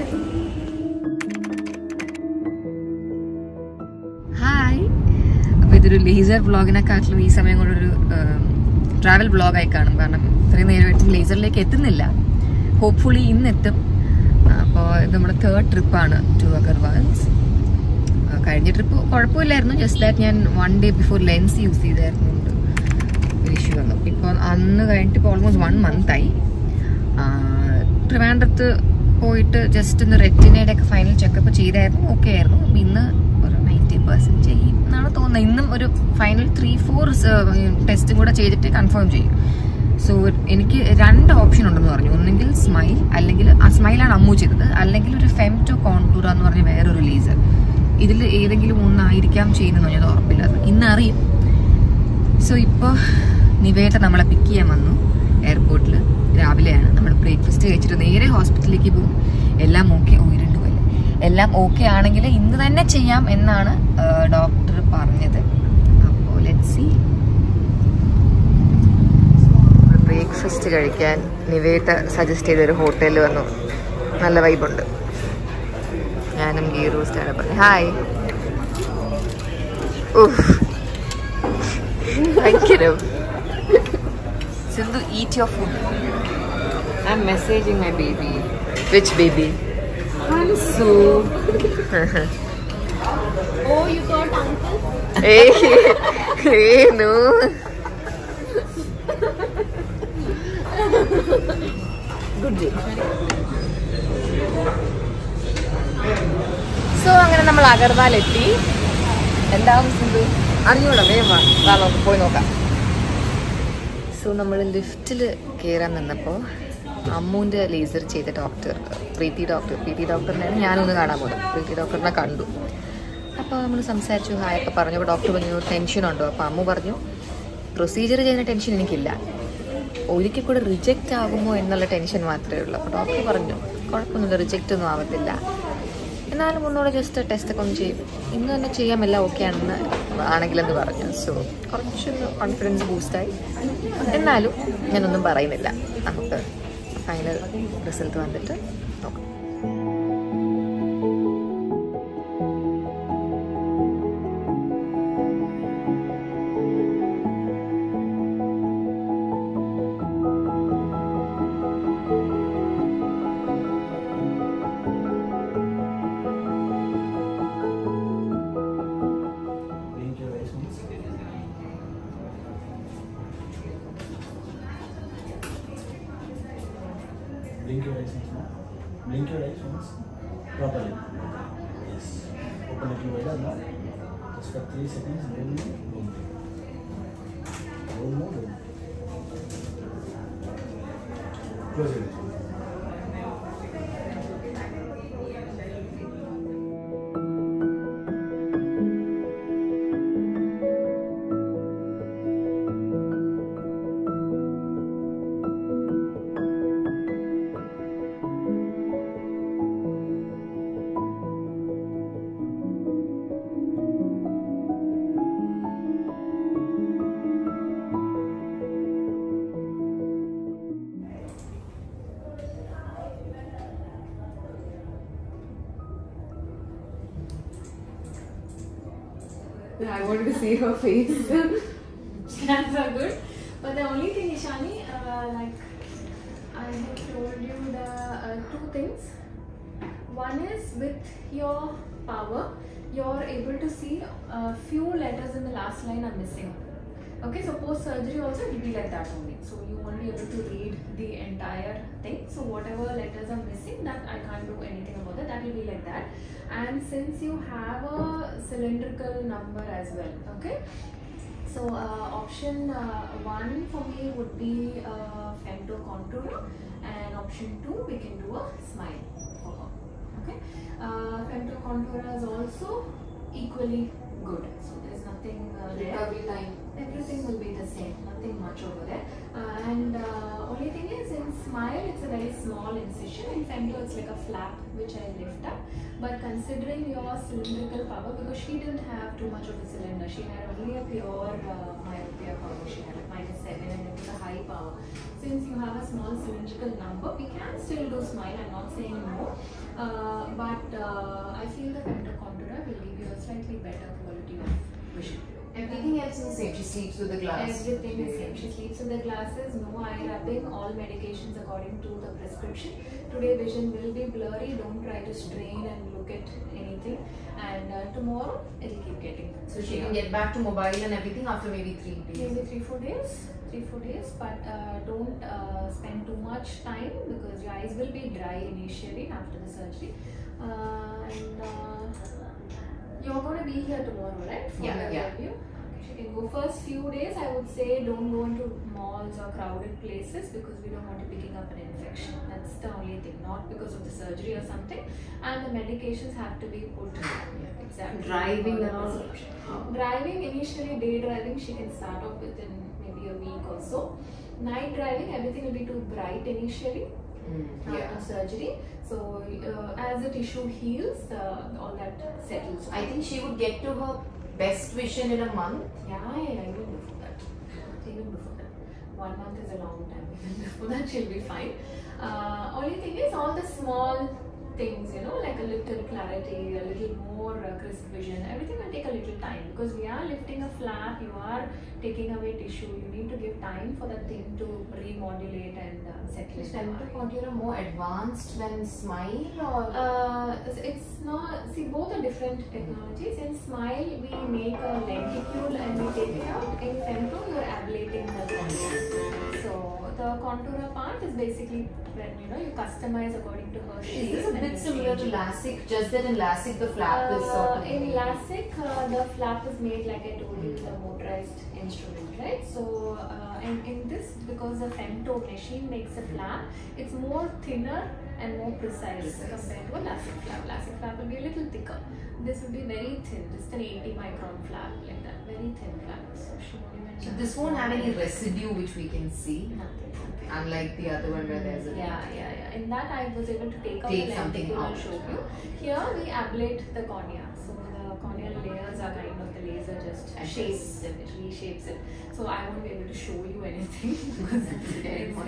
ഹായ് അപ്പോൾ ഇതൊരു ലേസർ വ്ളോഗിനെക്കാട്ടിലും ഈ സമയം കൊണ്ടൊരു ട്രാവൽ വ്ളോഗായി കാണും കാരണം ഇത്രയും നേരമായിട്ടും ലേസറിലേക്ക് എത്തുന്നില്ല ഹോപ്പ്ഫുള്ളി ഇന്ന് എത്തും അപ്പോൾ ഇത് നമ്മുടെ തേർഡ് ട്രിപ്പാണ് ടു അഗർവാൽസ് ആ, കഴിഞ്ഞ ട്രിപ്പ് കുഴപ്പമില്ലായിരുന്നു ജസ്റ്റ് ദാറ്റ് ഞാൻ one day before lens use ചെയ്തായിരുന്നു ഒരു ഇഷ്യൂ വന്നു ഇപ്പോൾ അന്ന് കഴിഞ്ഞിട്ട് ഇപ്പോൾ ഓൾമോസ്റ്റ് വൺ മന്തായി ട്രിവാൻഡ്രത്ത് പോയിട്ട് ജസ്റ്റ് ഒന്ന് റെറ്റിനയുടെ ഒക്കെ ഫൈനൽ ചെക്കപ്പ് ചെയ്തായിരുന്നു ഓക്കെ ആയിരുന്നു അപ്പം ഇന്ന് ഒരു നയൻറ്റി പെർസെൻറ്റ് ചെയ്യും എന്നാണ് തോന്നുന്നത് ഇന്നും ഒരു ഫൈനൽ ത്രീ ഫോർ ടെസ്റ്റും കൂടെ ചെയ്തിട്ട് കൺഫേം ചെയ്യും സോ എനിക്ക് രണ്ട് ഓപ്ഷൻ ഉണ്ടെന്ന് പറഞ്ഞു ഒന്നെങ്കിൽ സ്മൈൽ അല്ലെങ്കിൽ ആ സ്മൈലാണ് അമ്മു ചെയ്തത് അല്ലെങ്കിൽ ഒരു ഫെംറ്റോ കോൺടൂർ എന്ന് പറഞ്ഞ വേറൊരു ലേസർ ഇതിൽ ഏതെങ്കിലും ഒന്നായിരിക്കാം ചെയ്യുന്നതെന്ന് പറഞ്ഞത് ഉറപ്പില്ല ഇന്ന് അറിയും സോ ഇപ്പോൾ നിവേദ നമ്മളെ പിക്ക് ചെയ്യാൻ വന്നു എയർപോർട്ടിൽ രാവിലെയാണ് നമ്മൾ ബ്രേക്ക്ഫാസ്റ്റ് കഴിച്ചിട്ട് നേരെ ഹോസ്പിറ്റലിലേക്ക് പോകും എല്ലാം ഓക്കെ ഉയരുണ്ട് പോലെ എല്ലാം ഓക്കെ ആണെങ്കിൽ ഇന്ന് തന്നെ ചെയ്യാം എന്നാണ് ഡോക്ടർ പറഞ്ഞത് അപ്പോൾ ലെറ്റ് സി ബ്രേക്ക്ഫാസ്റ്റ് കഴിക്കാൻ നിവേദ സജസ്റ്റ് ചെയ്തൊരു ഹോട്ടലിൽ വന്നു നല്ല വൈബുണ്ട് ഞാനും ഗീ റോസ്റ്റാണ് പറഞ്ഞത് ഹായ് ഉഫ് ഭയങ്കരം Sindhu eat your food I'm messaging my baby which baby ഹൻസു Oh, you got uncle? ഏയ് നോ ഗുഡ് സോ അങ്ങനെ നമ്മൾ അഗർവാൽ എത്തി എന്താവും സിന്ധു അറിഞ്ഞൂടാ വേഗം വാ വാ നമുക്ക് പോയി നോക്കാം സോ നമ്മൾ ലിഫ്റ്റിൽ കയറാൻ നിന്നപ്പോൾ അമ്മുവിൻ്റെ ലേസർ ചെയ്ത ഡോക്ടർ പ്രീതി ഡോക്ടർ പ്രീതി ഡോക്ടറിനെയാണ് ഞാനൊന്ന് കാണാൻ പോകുന്നത് പ്രീതി ഡോക്ടറിനെ കണ്ടു അപ്പോൾ നമ്മൾ സംസാരിച്ചു ഹായ് ഒക്കെ പറഞ്ഞു അപ്പോൾ ഡോക്ടർ പറഞ്ഞു ടെൻഷൻ ഉണ്ടോ അപ്പോൾ അമ്മു പറഞ്ഞു പ്രൊസീജിയർ ചെയ്യുന്ന ടെൻഷൻ എനിക്കില്ല ഒരിക്കൽ കൂടെ റിജക്റ്റ് ആകുമോ എന്നുള്ള ടെൻഷൻ മാത്രമേ ഉള്ളൂ അപ്പോൾ ഡോക്ടർ പറഞ്ഞു കുഴപ്പമൊന്നുമില്ല റിജക്റ്റ് ഒന്നും ആവത്തില്ല എന്നാലും ഒന്നുകൂടെ ജസ്റ്റ് ടെസ്റ്റ് ഒക്കെ ഒന്ന് ചെയ്യും ഇന്ന് തന്നെ ചെയ്യാം എല്ലാം ഓക്കെ ആണെന്ന് ആണെങ്കിലെന്ന് പറഞ്ഞു സോ കുറച്ചൊന്ന് കോൺഫിഡൻസ് ബൂസ്റ്റായി എന്നാലും ഞാനൊന്നും പറയുന്നില്ല നമുക്ക് ഫൈനൽ റിസൾട്ട് വന്നിട്ട് നോക്കാം Blink your eyes once. Blink your eyes once now. Blink your eyes once. Properly. Yes. Open little wider now. Just for three seconds. Roll more. Boom. Roll more. Boom. Close your eyes. I wanted to see her face. Scans are good. But the only thing, Ishani, uh, like I have told you the uh, two things. One is with your power, you're able to see a few letters in the last line are missing. Okay, so post surgery also it will be like that only. So you won't be able to read the entire thing. So whatever letters are missing, that I can't do anything about that. That will be like that. And since you have a cylindrical number as well, okay. So uh, option uh, one for me would be uh, femto contour, and option two we can do a smile for her. Okay, uh, femto contour is also equally good. So there's nothing uh, there. Recovery time. Everything will be the same, nothing much over there. Uh, and uh, only thing is in smile it's a very small incision. In femto it's like a flap which I lift up. But considering your cylindrical power, because she didn't have too much of a cylinder, she had only a pure uh, myopia power. She had like minus seven and it was a high power. Since you have a small cylindrical number, we can still do smile. I'm not saying no, uh, but uh, I feel the femto contour will give you a slightly better quality of vision. Everything else is the same. She sleeps with the glass. Everything is same. She sleeps with the glasses, no eye rubbing, all medications according to the prescription. Today vision will be blurry. Don't try to strain and look at anything. And uh, tomorrow it'll keep getting. So she can get back to mobile and everything after maybe three days. maybe three four days. Three four days, but uh, don't uh, spend too much time because your eyes will be dry initially after the surgery. Uh, and uh, you're going to be here tomorrow, right? For Yeah, your yeah. review. She can go first few days. I would say don't go into malls or crowded places because we don't want you picking up an infection. That's the only thing, not because of the surgery or something. And the medications have to be put exactly. Driving per and all. prescription. Driving initially, day driving, she can start off within maybe a week or so. Night driving, everything will be too bright initially Mm, after yeah. surgery. So uh, as the tissue heals, uh, all that settles. I think she would get to her best vision in a month. Yeah, yeah, yeah, even before that. Even before that. One month is a long time. Even before that, she'll be fine. Uh, only thing is, all the small things, you know, like a little clarity, a little more uh, crisp vision, everything will take a little time because we are lifting a flap, you are taking away tissue, you need to give time for that thing to remodulate and uh, settle Is in the femto eye. contour more advanced than smile or? Uh, it's not, see, both are different technologies. In Smile, we make a lenticule and we take it out. In Femto, you're ablating the contour. So, the contour part is basically when you know you customize according to her shape. Is this a and bit you similar to change it. LASIK? Just that in LASIK the flap is sort Uh, of. in LASIK, uh, the flap is made like I told you, the motorized instrument, right? So, uh, and in this, because the femto machine makes a flap, it's more thinner and more precise compared to a LASIK flap. LASIK flap will be a little thicker. This will be very thin, just an 80 micron flap, like that, very thin flap. So, she won't even. So this won't have any residue which we can see, Nothing, nothing. unlike the other one where there's a. Yeah, yeah, yeah. In that, I was able to take out Take the something lenticule and out. show you. Here, we ablate the cornea. So the corneal layers are kind of the laser just Adjusts. shapes it, it reshapes it. So I won't be able to show you anything because very it's- much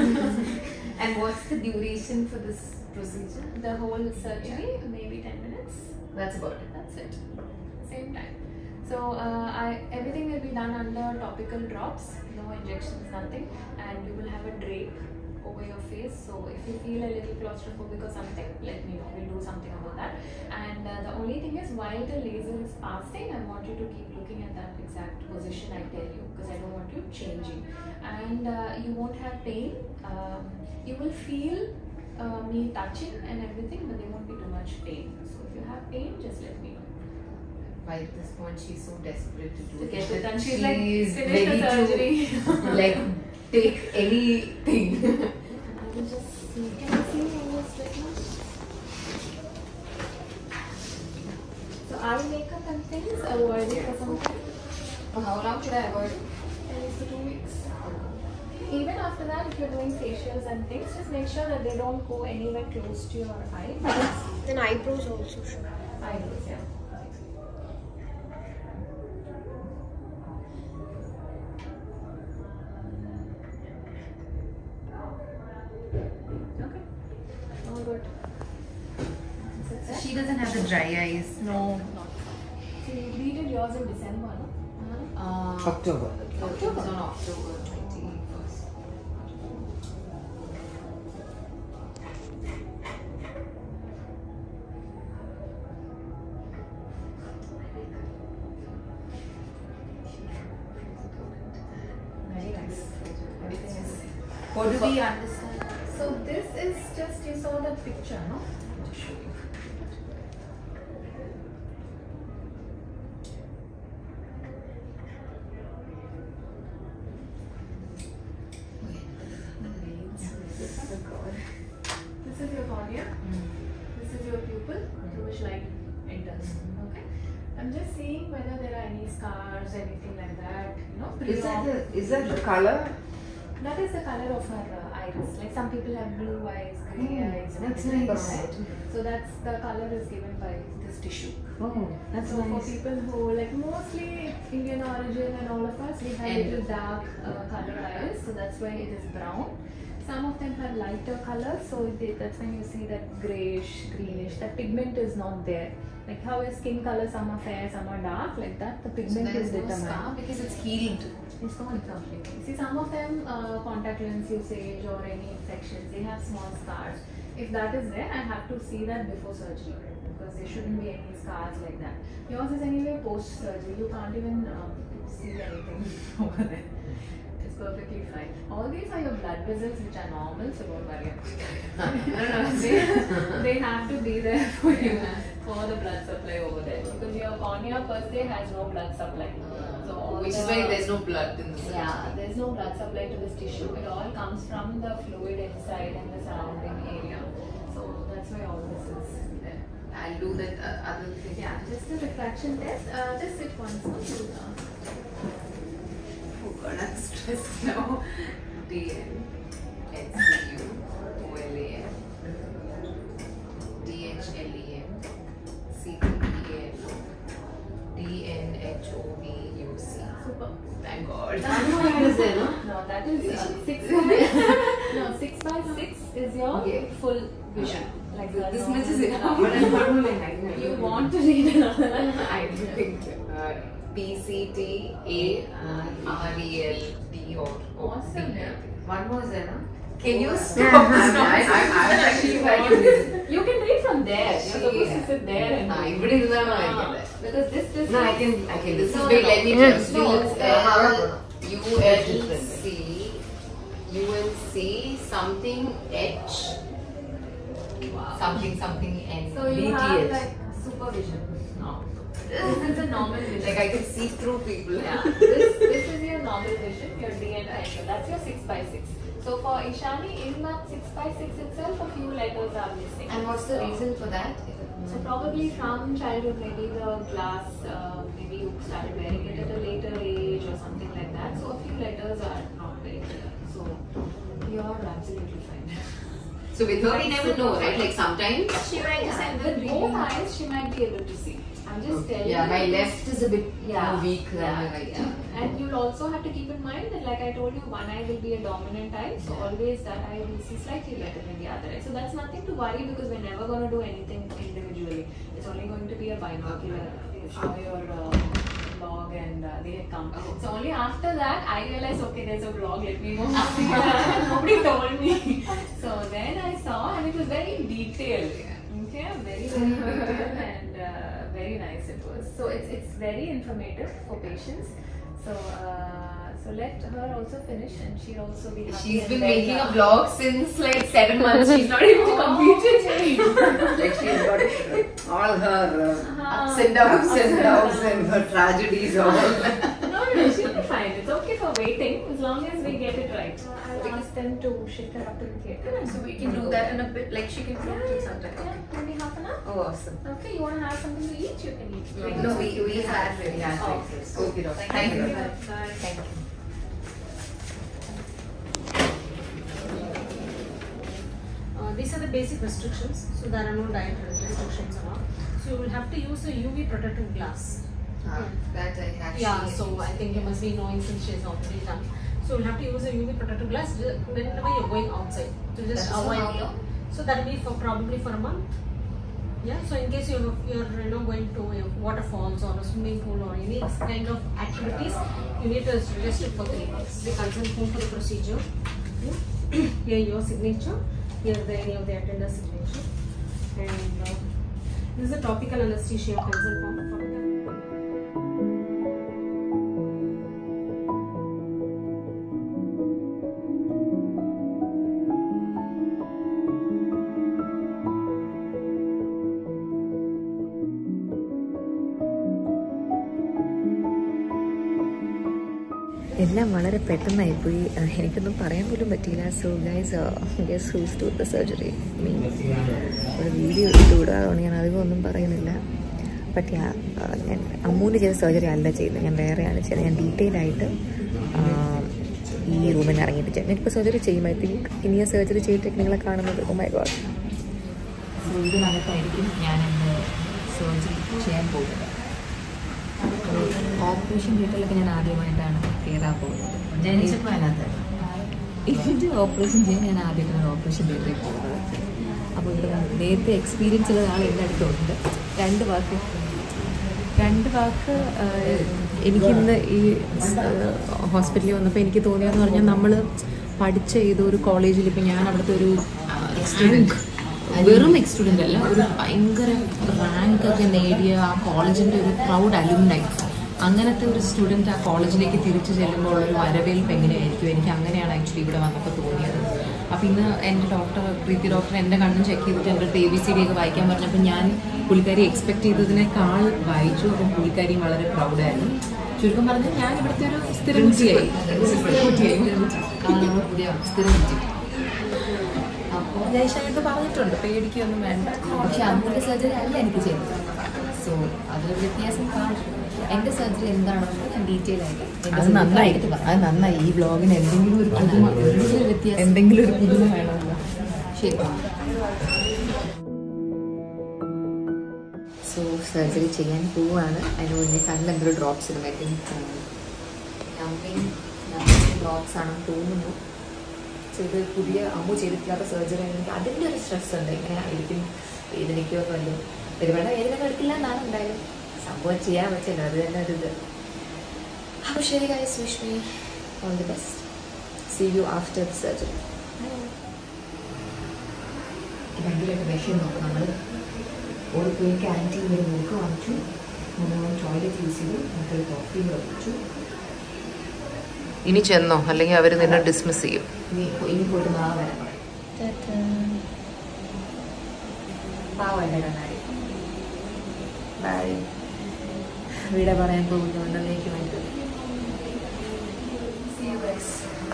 it's- And what's the duration for this procedure? the whole surgery maybe 10 minutes. That's about it. That's it. Same time. So uh, I everything will be done under topical drops, no injections, nothing, and you will have a drape over your face. So if you feel a little claustrophobic or something, let me know. We'll do something about that. And uh, the only thing is, while the laser is passing, I want you to keep looking at that exact position I tell you because I don't want you changing. And uh, you won't have pain. Um, you will feel uh, me touching and everything, but there won't be too much pain. So if you have pain, just let me know. By this point, she's so desperate to do To it. get it that done. She's like, she's finish the ready surgery. to like take anything. I will just see. Can I see almost right now? So eye makeup and things, avoid it for some time. How long should I avoid it? At least for two weeks. Even after that, if you're doing facials and things, just make sure that they don't go anywhere close to your eye. Then eyebrows also should. Eyebrows, yeah. Okay. All good. That's it. She doesn't have the dry eyes. No, not. So you bleeded your yours in December, no? Uh, October. October. It's on October 21st. Very nice. Everything is. What do we understand? So this is just you saw the picture, no? This is your cornea. This is your pupil through which light enters. Okay. I'm just seeing whether there are any scars, anything like that. You know, Is that pre-op. the, is that the color? That is the color of her uh, iris. Like some people have blue eyes, grey Hmm, eyes. and that's everything, nice. right? So that's the color is given by this tissue. Oh, that's so nice. for people who like mostly Indian origin and all of us, we have And- little dark uh, color eyes. So that's why it is brown. Some of them have lighter color, so they, that's when you see that grayish, greenish. That pigment is not there. Like how is skin color? Some are fair, some are dark. Like that, the So pigment there is is no determined. scar because it's healed. It's not completely. See, some of them, uh, contact lens usage or any infections, they have small scars. If that is there, I have to see that before surgery because there shouldn't be any scars like that. Yours is anyway post surgery. You can't even um, see anything over there. It's perfectly fine. All these are your blood vessels which are normal, so don't worry. no, no, they, they have to be there for you for the blood supply over there because your cornea per se has no blood supply. So all Which is the- why there's no blood in the yeah, there's no blood supply to this tissue. It all comes from the fluid inside and the surrounding area. So that's why all this is there. I'll do that uh, other thing. Yeah, just a refraction test. Uh, just sit once. no? Uh, Oh god, I'm stressed now. DN, NCU, OLAF, DHLEM, CPPAL, DNHOVUC. Super. Thank god. No, that is uh, six by no six by six is your Okay. full vision. Like the This normal- much is enough, but I'm not doing You want to read another? I think uh, PCT, A, uh, REL, D or or Awesome, D. yeah. One more, Zena. Can you Yeah. stop? I, I, I, I was actually if I can read it. You can read from there. You're supposed to Yeah. sit there and ആ, read. ഇവിടെ ഇരുന്നാണ് Ah, വായിക്കേണ്ടത്. Because this this No, I is- can, I can. This No, is big. no, Let me no. just No, do it's, L, uh, U, L, C, U, L, C, something, H, something, something, N. So you have like supervision. No. This is a normal vision. Like I can see through people. yeah, this this is your normal vision, your D and I. So that's your six by six. So for Ishani, in that six by six itself, a few letters are missing. And what's the So- reason for that? So probably from childhood, maybe the glass, uh, maybe you started wearing it at a later age or something like that. So a few letters are not very clear. So you're absolutely fine. So with her, we never know, right? Like sometimes. She might just have with both eyes, she might be able to see. I'm just telling Yeah, you. my left is a bit Yeah. more weak than yeah, my right. yeah. And you'll also have to keep in mind that, like I told you, one eye will be a dominant eye, so always that eye will see slightly better than the other eye. So that's nothing to worry because we're never going to do anything individually. It's only going to be a binocular. You show your uh, blog and uh, they had come. Oh. So only after that I realized, okay, there's a blog. Let me go. Nobody told me. So then I saw, and it was very detailed. Okay, very very detailed and uh, very nice it was. So it's it's very informative for patients. So uh, so let her also finish, and she'll also be. happy She's and been then, making a uh, vlog since like seven months. She's not able to complete it. like she's got all her uh, Ups and downs and downs and her tragedies all. No, no, no, she'll be fine. It's okay for waiting as long as we get it right. I'll ask them to shift her up to the theatre. So we can do that in a bit, like she can come till sometime. Yeah, maybe half an hour. Oh, awesome. Okay, you want to have something to eat? You can eat. No, we, we had we had Oh. breakfast. Okay, Thank, thank you. you. Bye. Thank you. Uh, these are the basic restrictions, so there are no diet restrictions and all. So you will have to use a UV protective glass. Ah, that I actually. Yeah, so I think you must be knowing since she has already done. So you'll have to use a UV protective glass ju- whenever you're going outside to just That is for avoid. how long? So that will be for probably for a month. Yeah, so in case you're, you're you know going to uh, waterfalls or a swimming pool or any kind of activities, you need to register for three days. The consent form for the procedure. Yeah. Here your signature. Here the any of the attendant signature. And uh, this is a topical anesthesia consent form for the എല്ലാം വളരെ പെട്ടെന്നായിപ്പോയി അഹ് എനിക്കൊന്നും പറയാൻ പോലും പറ്റിയില്ല so guys guess who's to the surgery mean ഒരു video എടുത്തുകൂടാ അതുകൊണ്ട് ഞാൻ അധികം ഒന്നും പറയുന്നില്ല ബട്ട് ഞാൻ ഞാൻ അമ്മൂന് ചെയ്ത സർജറി അല്ല ചെയ്യുന്നത് ഞാൻ വേറെയാണ് ചെയ്തത് ഞാൻ ഡീറ്റെയിൽ ആയിട്ട് ആ, ഈ റൂമിൽ നിന്ന് ഇറങ്ങിയിട്ട് ചെയ്യും ഞാനിപ്പോൾ സർജറി ചെയ്യും ഐ തിങ്ക് ഇനിയ സർജറി ചെയ്തിട്ടൊക്കെ നിങ്ങളെ കാണുന്നത് ഓ മൈ ഗോഡ് സോ ഇതിനകത്തായിരിക്കും ഞാൻ സർജറി ചെയ്യാൻ പോകുന്നത് ഓപ്പറേഷൻ തിയേറ്ററിലൊക്കെ ഞാൻ ആദ്യമായിട്ടാണ് കയറാൻ പോകുന്നത് ജനിച്ചപ്പോൾ അതിനകത്ത് ഇതിൻ്റെ ഓപ്പറേഷൻ ചെയ്യാൻ ഞാൻ ആദ്യമായിട്ടാണ് ഓപ്പറേഷൻ തിയേറ്ററിൽ പോകുന്നത് അപ്പോൾ ഇവിടെ നേരത്തെ എക്സ്പീരിയൻസ് ഉള്ള ആൾ എൻ്റെ അടുത്തുണ്ട് രണ്ട് വാക്ക് രണ്ട് വാക്ക് ആഹ്, എനിക്കിന്ന് ഈ ഹോസ്പിറ്റലിൽ വന്നപ്പോൾ എനിക്ക് തോന്നിയെന്ന് പറഞ്ഞാൽ നമ്മൾ പഠിച്ച ഏതൊരു കോളേജിൽ ഇപ്പം ഞാൻ അവിടുത്തെ ഒരു സ്റ്റുഡൻറ്റ് വെറും എക്സ് സ്റ്റുഡൻ്റ് അല്ല ഒരു ഭയങ്കര റാങ്ക് ഒക്കെ നേടിയ ആ കോളേജിൻ്റെ ഒരു പ്രൗഡ് അലുമിനായി അങ്ങനത്തെ ഒരു സ്റ്റുഡൻറ്റ് ആ കോളേജിലേക്ക് തിരിച്ചു ചെല്ലുമ്പോൾ ഉള്ള ഒരു വരവേൽപ്പ് എങ്ങനെയായിരിക്കും എനിക്ക് അങ്ങനെയാണ് ആക്ച്വലി ഇവിടെ വന്നപ്പോൾ തോന്നിയത് അപ്പോൾ ഇന്ന് എൻ്റെ ഡോക്ടർ പ്രീതി ഡോക്ടർ എൻ്റെ കണ്ണും ചെക്ക് ചെയ്തിട്ട് എൻ്റെ അടുത്ത് എ ബി സി ഡി ഒക്കെ വായിക്കാൻ പറഞ്ഞപ്പോൾ ഞാൻ പുള്ളിക്കാരി എക്സ്പെക്ട് ചെയ്തതിനേക്കാൾ വായിച്ചു അപ്പം പുള്ളിക്കാരിയും വളരെ പ്രൗഡായിരുന്നു ചുരുക്കം പറഞ്ഞാൽ ഞാൻ ഇവിടുത്തെ ഒരു സ്ഥിരകുറ്റിയായി സ്ഥിരകുറ്റിയായി ആ, പുതിയ സ്ഥിരകുറ്റി അപ്പോൾ ജയശായിട്ട് പറഞ്ഞിട്ടുണ്ട് പേടിക്കൊന്നും വേണ്ട പക്ഷെ അമ്മൂൻ്റെ സർജറി അല്ല എനിക്ക് ചെയ്തത് സോ അതൊരു വ്യത്യാസം കാണും എൻ്റെ സർജറി എന്താണെന്ന് ഞാൻ ഡീറ്റെയിൽ ആയിട്ട് അത് നന്നായി അത് നന്നായി ഈ ബ്ലോഗിന് എന്തെങ്കിലും ഒരു പുതുമ എന്തെങ്കിലും ഒരു വ്യത്യാസം എന്തെങ്കിലും ഒരു പുതുമ വേണമല്ലോ ശരി സോ സർജറി ചെയ്യാൻ പോവാണ് അതിന് മുന്നേ കണ്ണിൽ എന്തൊരു ഡ്രോപ്സ് ഇടുമായിരിക്കും അമ്മയും ഡ്രോപ്സ് ആണെന്ന് തോന്നുന്നു സോ ഇത് പുതിയ അമ്മു ചെയ്തിട്ടില്ലാത്ത സർജറി ആണെങ്കിൽ അതിൻ്റെ ഒരു സ്ട്രെസ് ഉണ്ട് എങ്ങനെ ആയിരിക്കും വേദനയ്ക്കോ വല്ലതും ഒരുപാട് വേദന എടുക്കില്ല എന്നാണ് എന്തായാലും സംഭവം ചെയ്യാൻ പറ്റില്ല അത് തന്നെ ഒരു ഇത് അപ്പോൾ ശരി guys wish me all the best see you after the surgery ഭയങ്കരമായിട്ട് വിഷയം നോക്കും നമ്മൾ ഓടിപ്പോയി ക്യാൻറ്റീൻ ഒരു മുറുക്ക് വാങ്ങിച്ചു നമ്മൾ ടോയ്ലറ്റ് യൂസ് ചെയ്തു നമുക്കൊരു കോഫി വെച്ചു ഇനി ചെന്നോ അല്ലെങ്കിൽ അവർ നിന്നെ ഡിസ്മിസ് ചെയ്യും ഇനി ഇനി പോയിട്ട് നാളെ വരാൻ പറയും പാവം എൻ്റെ കണ്ണാടി ബൈ വീടെ പറയാൻ പോകുന്നു എന്നേക്ക് വേണ്ടി See you guys.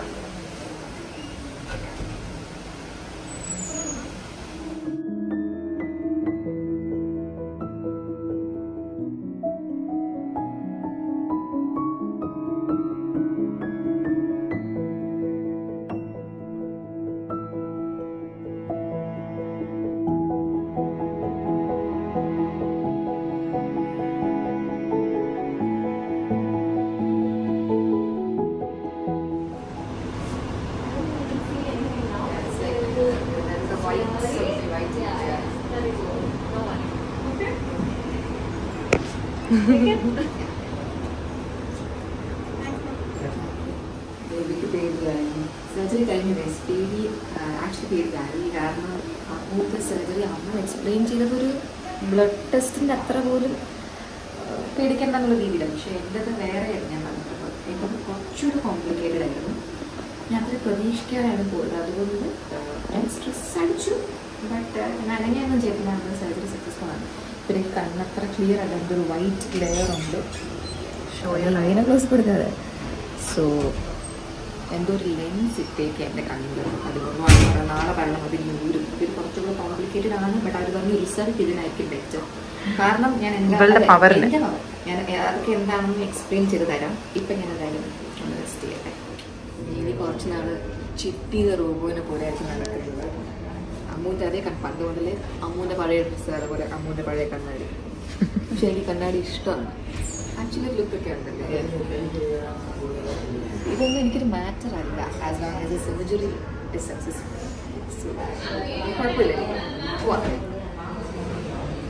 ബേബിക്ക് പേടിയായിരുന്നു സർജറി കഴിഞ്ഞ വേസ് പേടി ആക്ച്വലി പേടിയായിരുന്നു കാരണം അമ്മൂത്തെ സർജറി അമ്മ എക്സ്പ്ലെയിൻ ചെയ്തതൊരു ബ്ലഡ് ടെസ്റ്റിൻ്റെ അത്ര പോലും ആ, പേടിക്കേണ്ട എന്നുള്ള രീതിയിലാണ് പക്ഷേ എൻ്റെത് വേറെയായിരുന്നു ഞാൻ പറഞ്ഞിട്ടുള്ളത് എനിക്കത് കുറച്ചുകൂടി കോംപ്ലിക്കേറ്റഡ് ആയിരുന്നു ഞാൻ അത്ര പ്രതീക്ഷിക്കാനാണ് പോയത് അതുകൊണ്ട് ആ, ഞാൻ സ്ട്രെസ് അടിച്ചു ബട്ട് ഞാൻ അങ്ങനെയൊന്നും ചെയ്തില്ല നമ്മുടെ സർജറി സക്സസ്ഫുൾ ആണ് പിന്നെ എനിക്ക് കണ്ണത്ര ക്ലിയർ അല്ല എന്തൊരു വൈറ്റ് ലെയർ ഉണ്ട് ഷോയോ ലൈന ക്ലോസ് കൊടുക്കാതെ സോ എന്തോ ഒരു ലെൻസ് ഇട്ടേക്ക് എൻ്റെ കണ്ണിൽ അതുകൊണ്ട് വളരെ നാളെ വെള്ളം അതിന് ഊരും ഇത് കുറച്ചുകൂടെ കോംപ്ലിക്കേറ്റഡ് ആണ് ബട്ട് അവർ പറഞ്ഞ റിസൾട്ട് ഇതിനായിരിക്കും ബെറ്റർ കാരണം ഞാൻ എന്താ ഇവളുടെ അതെ, power ല്. എൻ്റെ power. ഞാൻ അതൊക്കെ എന്താണെന്ന് എക്സ്പ്ലെയിൻ ചെയ്ത് തരാം ഇപ്പം ഞാൻ എന്തായാലും ഒന്ന് റെസ്റ്റ് ചെയ്യട്ടെ ഇനി കുറച്ച് നാൾ ചിട്ടിയ റോബോനെ പോലെ ആയിരിക്കും നടക്കുന്നത് അമ്മൂൻ്റെ അതേ കൺ പണ്ട് മുതലേ അമ്മൂൻ്റെ പഴയ ഡ്രസ്സ് അതുപോലെ അമ്മൂൻ്റെ പഴയ കണ്ണാടി പക്ഷെ എനിക്ക് കണ്ണാടി ഇഷ്ടമാണ് ആക്ച്വലി ലുക്കൊക്കെ ഉണ്ടല്ലേ ഇതൊന്നും എനിക്കൊരു മാറ്റർ അല്ല as long as a surgery is successful കുഴപ്പമില്ല പോവാം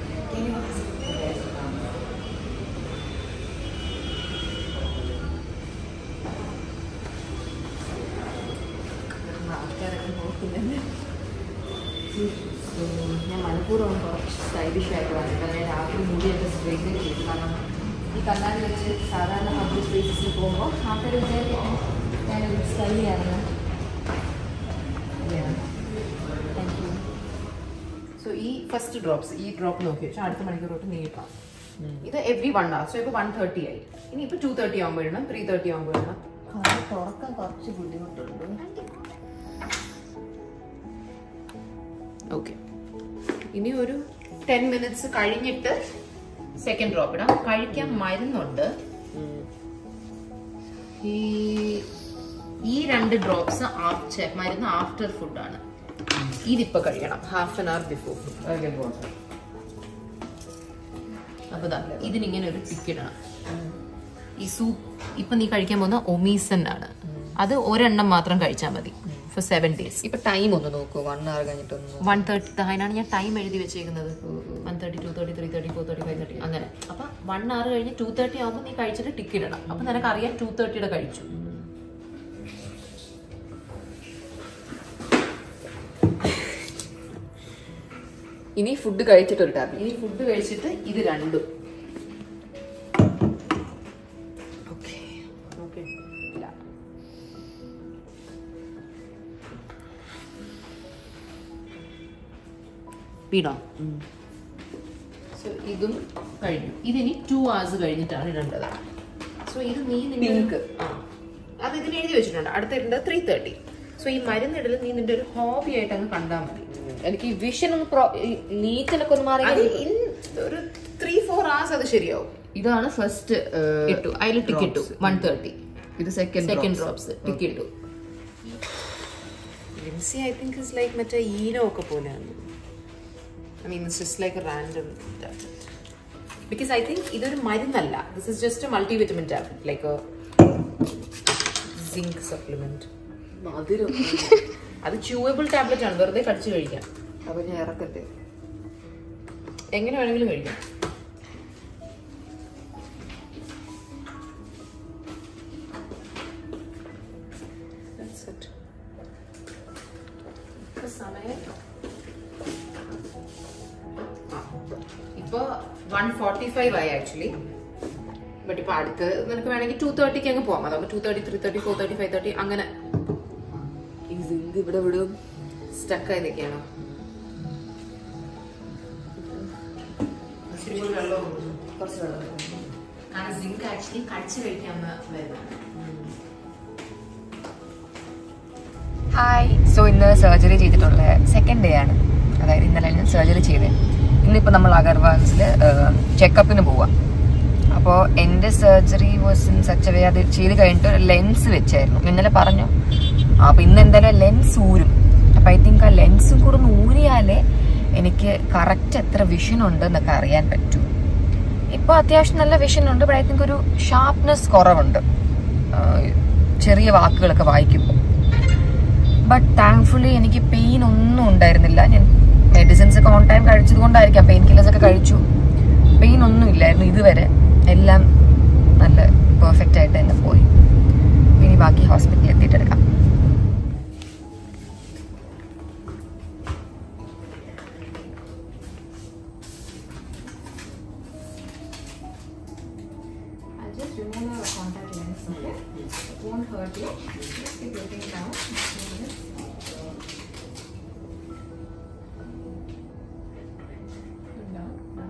ആൾക്കാരൊക്കെ നോക്കുന്നുണ്ട് ഞാൻ മനഃപൂർവ്വം കുറച്ച് സ്റ്റൈലിഷ് ആയിട്ട് വന്നിട്ട് ഞാൻ രാത്രി മുടിയൊക്കെ സ്ട്രെയിറ്റ് ചെയ്തു കാരണം ഈ കണ്ണാടി വെച്ച് സാധാരണ പബ്ലിക് സ്പേസസിൽ പോകുമ്പോൾ ആൾക്കാർ വിചാരിക്കും ഞാനൊരു സ്റ്റൈലിയാണെന്ന് താങ്ക് യു സോ ഈ ഫസ്റ്റ് ഡ്രോപ്സ് ഈ ഡ്രോപ്പ് നോക്കി വെച്ചാൽ അടുത്ത മണിക്കൂറോട്ട് നീട്ടാം ഇത് എവറി വൺ അവർ സോ ഇപ്പോൾ വൺ തേർട്ടി ആയി ഇനി ഇപ്പോൾ ടു തേർട്ടി ആകുമ്പോൾ ഇടണം ത്രീ തേർട്ടി ആകുമ്പോൾ ഇടണം തുറക്കാൻ കുറച്ച് ബുദ്ധിമുട്ടുണ്ട് ഓക്കെ ഇനി ഒരു ടെൻ മിനിറ്റ്സ് കഴിഞ്ഞിട്ട് സെക്കൻഡ് ഡ്രോപ്പ് ഇടാം കഴിക്കാൻ മരുന്നുണ്ട് ഈ ഈ രണ്ട് ഡ്രോപ്സ് മരുന്ന് ആഫ്റ്റർ ഫുഡാണ് ഇതിപ്പോ കഴിക്കണം half an hour before food അപ്പൊ ദാ ഇതിനിങ്ങനെ ഒരു ടിക്കിടണം ഈ സൂപ്പ് ഇപ്പൊ നീ കഴിക്കാൻ പോകുന്ന ഒമീസൻ ആണ് അത് ഒരെണ്ണം മാത്രം കഴിച്ചാൽ മതി ഫോർ സെവൻ ഡേയ്സ് ഇപ്പൊ ടൈം ഒന്ന് നോക്കൂ വൺ അവർ കഴിഞ്ഞിട്ടൊന്ന് വൺ തേർട്ടി അതിനാണ് ഞാൻ ടൈം എഴുതി വെച്ചേക്കുന്നത് one thirty two thirty three thirty four thirty five thirty അങ്ങനെ അപ്പൊ വൺ അവർ കഴിഞ്ഞ് ടു തേർട്ടി ആകുമ്പോൾ നീ കഴിച്ചിട്ട് ടിക്കറ്റ് ഇടണം അപ്പൊ നിനക്ക് അറിയാം ടു തേർട്ടിയുടെ കഴിച്ചു ഇനി ഫുഡ് കഴിച്ചിട്ട് ഒരു ടാബ്ലറ്റ് ഇനി ഫുഡ് കഴിച്ചിട്ട് ഇത് രണ്ടും ഓക്കെ ഓക്കെ ഇല്ല വീണോ സോ ഇതും കഴിഞ്ഞു ഇതിനി ടു hours കഴിഞ്ഞിട്ടാണ് ഇടേണ്ടത് സോ ഇത് നീ പിങ്ക് ആ അത് ഇതിൽ എഴുതി വെച്ചിട്ടുണ്ട് അടുത്ത ഇടേണ്ടത് ത്രീ തേർട്ടി സോ ഈ മരുന്നിടൽ നീ നിന്റെ ഒരു ഹോബി ആയിട്ട് അങ്ങ് കണ്ടാൽ മതി എനിക്ക് ഈ വിഷൻ ഒന്ന് നീച്ചലൊക്കെ ഒന്ന് മാറി അത് ഇൻ ഒരു ത്രീ ഫോർ hours അത് ശരിയാവും ഇതാണ് ഫസ്റ്റ് ഇട്ടു അതിൽ ടിക്ക് ഇട്ടു വൺ തേർട്ടി ഇത് സെക്കൻഡ് സെക്കൻഡ് ഡ്രോപ്സ് ടിക്ക് ഇട്ടു ലിൻസി ഐ തിങ്ക് ഇസ് ലൈക്ക് മറ്റേ ഈനോ ഒക്കെ പോലെയാണ് I mean it's just like random because I think ഇതൊരു മരുന്നല്ല this is just multi vitamin tablet like zinc supplement മധുരം അത് ച്യൂവബിൾ ടാബ്ലറ്റ് ആണ് വെറുതെ കടിച്ചു കഴിക്കാം അപ്പൊ ഞാൻ ഇറക്കട്ടെ എങ്ങനെ വേണമെങ്കിലും കഴിക്കാം That's it. ഇപ്പൊ സമയം ആ, ഇപ്പൊ വൺ ഫോർട്ടി ഫൈവ് ആയി ആക്ച്വലി ബട്ട് ഇപ്പൊ അടുത്ത് നിനക്ക് വേണമെങ്കിൽ ടു തേർട്ടിക്ക് അങ്ങ് പോവാം അതാകുമ്പോൾ two thirty three thirty four thirty five thirty അങ്ങനെ ഈ സിങ്ക് ഇവിടെ വിടും സ്റ്റക്കായി നിൽക്കുകയാണോ കുറച്ച് വെള്ളം കാരണം സിങ്ക് ആക്ച്വലി കടിച്ചു കഴിക്കാവുന്ന വരുന്നതാണ് ഹായ് സോ ഇന്ന് സർജറി ചെയ്തിട്ടുള്ള സെക്കൻഡ് ഡേ ആണ് അതായത് ഇന്നലെ ഞാൻ സർജറി ചെയ്തത് ഇന്നിപ്പോൾ നമ്മൾ അഗർവാൻസിൽ ചെക്കപ്പിന് പോവാം അപ്പോൾ എൻ്റെ surgery was in such way അത് ചെയ്ത് കഴിഞ്ഞിട്ട് ഒരു ലെൻസ് വെച്ചായിരുന്നു ഇന്നലെ പറഞ്ഞു അപ്പോൾ ഇന്ന് എന്തായാലും ലെൻസ് ഊരും അപ്പോൾ ഐ തിങ്ക് ആ ലെൻസും കൂടെ ഒന്ന് ഊരിയാലേ എനിക്ക് കറക്റ്റ് എത്ര വിഷൻ ഉണ്ട് എന്നൊക്കെ അറിയാൻ പറ്റൂ ഇപ്പോൾ അത്യാവശ്യം നല്ല വിഷൻ ഉണ്ട് ബട്ട് ഐ തിങ്ക് ഒരു ഷാർപ്നെസ് കുറവുണ്ട് ആ, ചെറിയ വാക്കുകളൊക്കെ വായിക്കുമ്പോൾ ബട്ട് താങ്ക്ഫുള്ളി എനിക്ക് പെയിൻ ഒന്നും ഉണ്ടായിരുന്നില്ല ഞാൻ മെഡിസിൻസ് ഒക്കെ ഓൺ ടൈം കഴിച്ചത് കൊണ്ടായിരിക്കാം പെയിൻ കില്ലേഴ്സ് ഒക്കെ കഴിച്ചു പെയിൻ ഒന്നും ഇല്ലായിരുന്നു ഇതുവരെ എല്ലാം നല്ല പെർഫെക്റ്റ് ആയിട്ട് തന്നെ പോയി ഇനി ബാക്കി ഹോസ്പിറ്റലിൽ എത്തിയിട്ടെടുക്കാം I'll just remove the contact lens, okay? It won't hurt you. Just keep looking down. Few minutes. Look down. Down.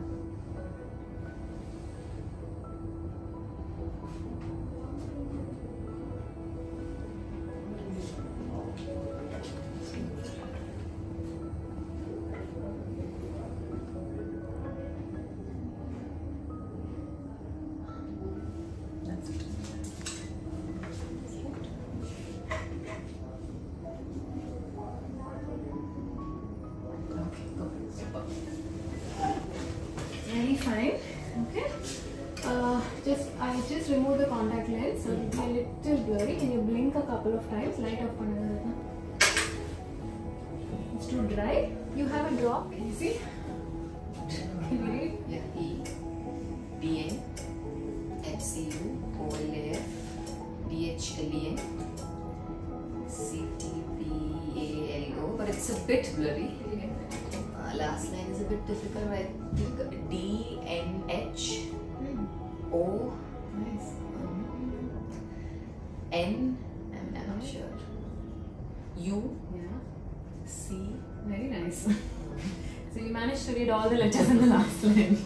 That's it. Okay, go. Super. Very fine. Okay. Uh, just I just remove the contact lens. So it'll be a little blurry. Can you blink a couple of times? Light off another. It's too dry. You have a drop. Can you see? Can you read? Yeah, E D N H C U O L A F D H L E N C T P A L O, but it's a bit blurry. Uh, last line is a bit difficult. I think D N H O Nice. um, N. I'm I'm not sure. U Yeah. C. Very nice. so you managed to read all the letters in the last line.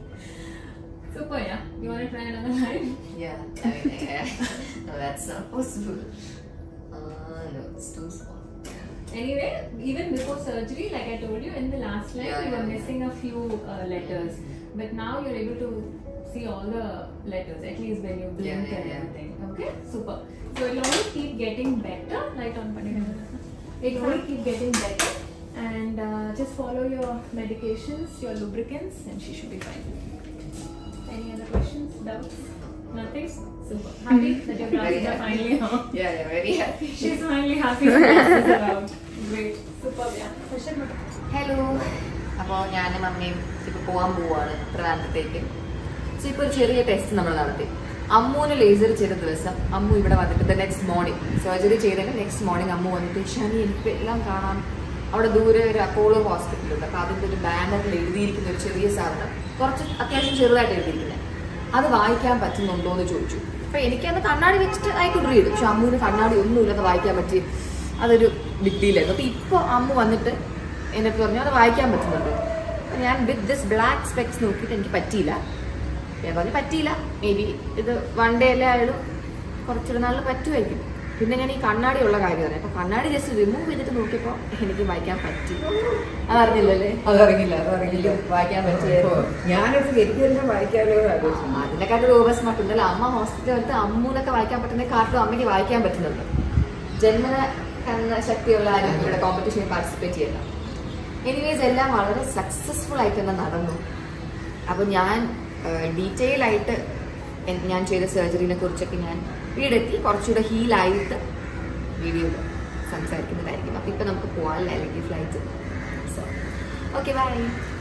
Super, yeah. You want to try another line? Yeah, I mean, yeah. no, that's not possible. Uh, no, it's too small. Anyway, even before surgery, like I told you in the last line, Yeah, you were yeah. missing a few uh, letters, but now you're able to see all the letters, at least when you blink Yeah, yeah, and yeah. everything. Okay, super. So it'll only keep getting better. Light on, Pandita. It'll only keep getting better, and uh, just follow your medications, your lubricants, and she should be fine. Any other questions, doubts? Nothing. Super. Happy that your glasses are finally on. Yeah, yeah, very happy. She's finally happy the glasses are out. Great. Superb, yeah. Question mark. Hello അപ്പോൾ ഞാനും അമ്മയും ഇപ്പോൾ പോകാൻ പോവാണ് ട്രിവാൻഡ്രത്തേക്ക് so ഇപ്പോൾ ഒരു ചെറിയ test നമ്മൾ നടത്തി അമ്മുവിന് ലേസർ ചെയ്ത ദിവസം അമ്മു ഇവിടെ വന്നിട്ട് നെക്സ്റ്റ് മോർണിംഗ് സർജറി ചെയ്തതിന് നെക്സ്റ്റ് മോർണിംഗ് അമ്മു വന്നിട്ട് ഷാനി എനിക്ക് എല്ലാം കാണാം അവിടെ ദൂരെ ഒരു അപ്പോളോ ഹോസ്പിറ്റലുണ്ട് അപ്പോൾ അതിൻ്റെ ഒരു ബാനറിൽ എഴുതിയിരിക്കുന്ന ഒരു ചെറിയ സാധനം കുറച്ച് അത്യാവശ്യം ചെറുതായിട്ട് എഴുതിയിരിക്കുന്നത് അത് വായിക്കാൻ പറ്റുന്നുണ്ടോ എന്ന് ചോദിച്ചു അപ്പോൾ എനിക്കത് കണ്ണാടി വെച്ചിട്ട് ഐ കുഡ് റീഡ് പക്ഷെ അമ്മുവിന് കണ്ണാടി ഒന്നുമില്ലാതെ വായിക്കാൻ പറ്റി അതൊരു ബിഗ് ഡീലായിരുന്നു അപ്പോൾ ഇപ്പോൾ അമ്മു വന്നിട്ട് എന്നിട്ട് പറഞ്ഞു അത് വായിക്കാൻ പറ്റുന്നുണ്ട് അപ്പൊ ഞാൻ വിത്ത് ദിസ് ബ്ലാക്ക് സ്പെക്സ് നോക്കിയിട്ട് എനിക്ക് പറ്റിയില്ല ഞാൻ പറഞ്ഞു പറ്റിയില്ല മേ ബി ഇത് വൺ ഡേ അല്ലേ ആയാലും കുറച്ചൊരു നാളിൽ പറ്റുമായിരിക്കും പിന്നെ ഞാൻ ഈ കണ്ണാടി ഉള്ള കാര്യം അറിയാം അപ്പൊ കണ്ണാടി ജസ്റ്റ് റിമൂവ് ചെയ്തിട്ട് നോക്കിയപ്പോൾ എനിക്ക് വായിക്കാൻ പറ്റി അതറിഞ്ഞില്ലല്ലേ അതറിയില്ല അതറിയില്ല വായിക്കാൻ പറ്റിയായിരുന്നു ഞാനത് ശരിക്കും വായിക്കാലോ ആലോചിച്ചു അതിനെക്കാട്ട് റോബസ് മറ്റുണ്ടല്ലോ അമ്മ ഹോസ്പിറ്റലിൽ അമ്മൂനൊക്കെ വായിക്കാൻ പറ്റുന്ന കാർട്ടും അമ്മയ്ക്ക് വായിക്കാൻ പറ്റുന്നുണ്ട് ജന്മന കണ്ണ ശക്തിയുള്ള ആരും ഇവിടെ കോമ്പറ്റീഷനിൽ പാർട്ടിസിപ്പേറ്റ് ചെയ്യില്ല എനിവേസ് എല്ലാം വളരെ സക്സസ്ഫുൾ ആയിട്ട് തന്നെ നടന്നു അപ്പോൾ ഞാൻ ഡീറ്റെയിൽ ആയിട്ട് എൻ- ഞാൻ ചെയ്ത സർജറിനെ കുറിച്ചൊക്കെ ഞാൻ വീടെത്തി കുറച്ചുകൂടെ ഹീലായിട്ട് വീഡിയോയിൽ സംസാരിക്കുന്നതായിരിക്കും അപ്പോൾ ഇപ്പം നമുക്ക് പോകാനല്ലേ അല്ലെങ്കിൽ flight so okay bye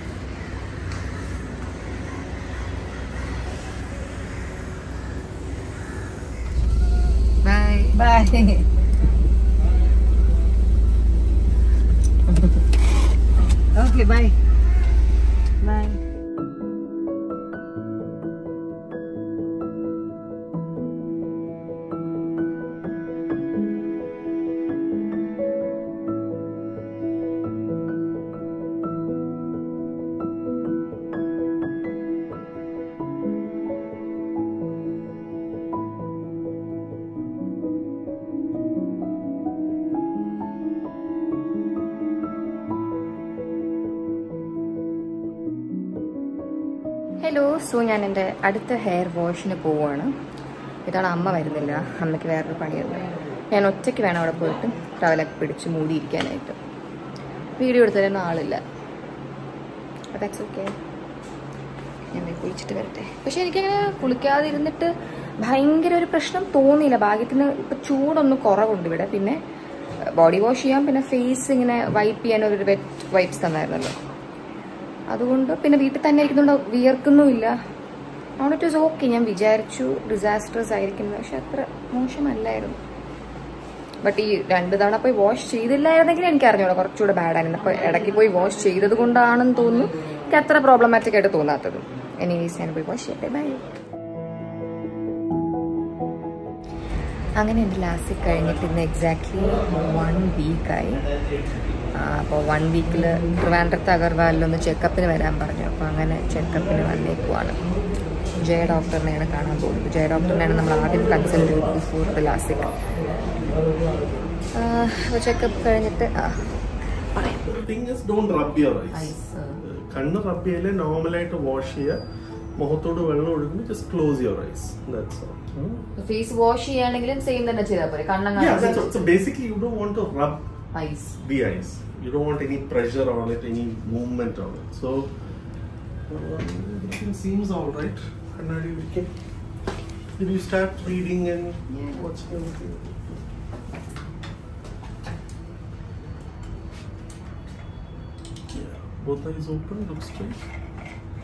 bye bye okay bye bye hello so ഞാൻ എൻ്റെ അടുത്ത ഹെയർ വാഷിന് പോവുകയാണ് ഇതാണ് അമ്മ വരുന്നില്ല അമ്മയ്ക്ക് വേറൊരു പണിയുണ്ട് ഞാൻ ഒറ്റയ്ക്ക് വേണം അവിടെ പോയിട്ട് ടവലൊക്കെ പിടിച്ച് മൂടിയിരിക്കാനായിട്ട് വീഡിയോ എടുത്തതിനൊന്നും ആളില്ല ദാറ്റ്സ് ഓക്കെ ഞാൻ പോയി കുളിച്ചിട്ട് വരട്ടെ പക്ഷെ എനിക്കങ്ങനെ കുളിക്കാതെ ഇരുന്നിട്ട് ഭയങ്കര ഒരു പ്രശ്നം തോന്നിയില്ല ഭാഗ്യത്തിന് ഇപ്പം ചൂടൊന്ന് കുറവുണ്ട് ഇവിടെ പിന്നെ ബോഡി വാഷ് ചെയ്യാം പിന്നെ ഫേസ് ഇങ്ങനെ വൈപ്പ് ചെയ്യാൻ ഒരു വെറ്റ് വൈപ്സ് തന്നായിരുന്നല്ലോ അതുകൊണ്ട് പിന്നെ വീട്ടിൽ തന്നെ ഇരിക്കുന്നുണ്ട് വിയർക്കുന്നുമില്ല അതുകൊണ്ട് ഇറ്റ് ഇസ് ഓക്കെ ഞാൻ വിചാരിച്ചു ഡിസാസ്റ്റേഴ്സ് ആയിരിക്കുന്നത് പക്ഷെ അത്ര മോശമല്ലായിരുന്നു ബട്ട് ഈ രണ്ട് തവണ പോയി വാഷ് ചെയ്തില്ലായിരുന്നെങ്കിൽ എനിക്ക് അറിഞ്ഞോളൂ കുറച്ചുകൂടെ ബാഡായിരുന്നു അപ്പോൾ ഇടയ്ക്ക് പോയി വാഷ് ചെയ്തത് കൊണ്ടാണെന്ന് തോന്നുന്നു എനിക്ക് അത്ര പ്രോബ്ലമാറ്റിക് ആയിട്ട് തോന്നാത്തത് എനിവേസ് ഞാൻ പോയി വാഷ് ചെയ്യട്ടെ ബൈ അങ്ങനെ എൻ്റെ ലാസ്റ്റ് കഴിഞ്ഞിട്ട് ഇന്ന് എക്സാക്ട്ലി വൺ വീക്കായി അപ്പോൾ വൺ വീക്കിൽ ട്രിവാൻഡ്രത്ത് അഗർവാലിലൊന്ന് ചെക്കപ്പിന് വരാൻ പറഞ്ഞു അപ്പോൾ അങ്ങനെ ചെക്കപ്പിന് വന്നേക്കുവാണ് ജയ ഡോക്ടറിനെയാണ് കാണാൻ പോകുന്നത് ജയ ഡോക്ടറിനെയാണ് നമ്മൾ ആദ്യം കൺസൾട്ട് ചെയ്തത് ബിഫോർ ദ ലാസിക് അപ്പോൾ ചെക്കപ്പ് കഴിഞ്ഞിട്ട് ആ പറയാം thing is don't rub your eyes Eyes, ആ. കണ്ണ് റബ് ചെയ്യല് നോർമലായിട്ട് വാഷ് ചെയ്യുക മുഖത്തോട് വെള്ളം ഒഴുകുമ്പോൾ just close your eyes that's all face wash ചെയ്യുകയാണെങ്കിലും സെയിം തന്നെ ചെയ്താൽ പോരെ Yeah, that's കണ്ണങ്ങാണ് all. So basically, you don't want to rub eyes the eyes. You don't want any pressure on it, any movement on it. So um, everything seems all right. And now you can. Did you start reading and watching everything? Yeah. Both eyes open, look straight.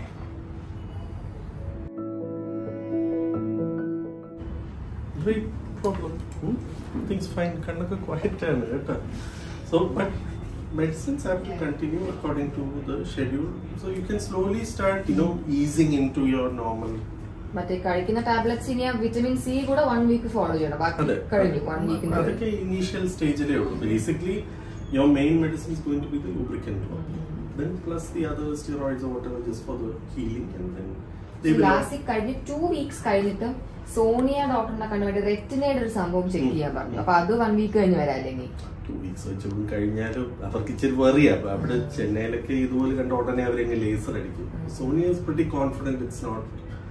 great problem. Hmm? Things fine. Kannaka quiet ആണ് കേട്ടോ. So, but medicines have to continue according to the schedule. So you can slowly start, you know, easing into your normal. മറ്റേ കഴിക്കുന്ന tablets ഇനി vitamin C കൂടെ one week follow ചെയ്യണം ബാക്കി അതെ. കഴിഞ്ഞു വൺ വീക്കിന് അതൊക്കെ ഇനീഷ്യൽ സ്റ്റേജിലേ ഉള്ളൂ basically your main medicine is going to be the lubricant then plus the other steroids or whatever just for the healing and then they will last കഴിഞ്ഞ് two weeks കഴിഞ്ഞിട്ട് സോണിയ ഡോക്ടറിനെ കണ്ടു വേണ്ടി റെറ്റിനയുടെ ഒരു സംഭവം ചെക്ക് ചെയ്യാൻ പറഞ്ഞു അപ്പൊ അത് വൺ വീക്ക് കഴിഞ്ഞ് വരാം അല്ലെങ്കിൽ ടു വീക്സ് വെച്ചോളും കഴിഞ്ഞാലും അവർക്ക് ഇച്ചിരി വെറിയ അപ്പൊ അവിടെ ചെന്നൈയിലൊക്കെ ഇതുപോലെ കണ്ട ഉടനെ അവരെങ്ങ് ലേസർ അടിക്കും Sonia is pretty confident it's not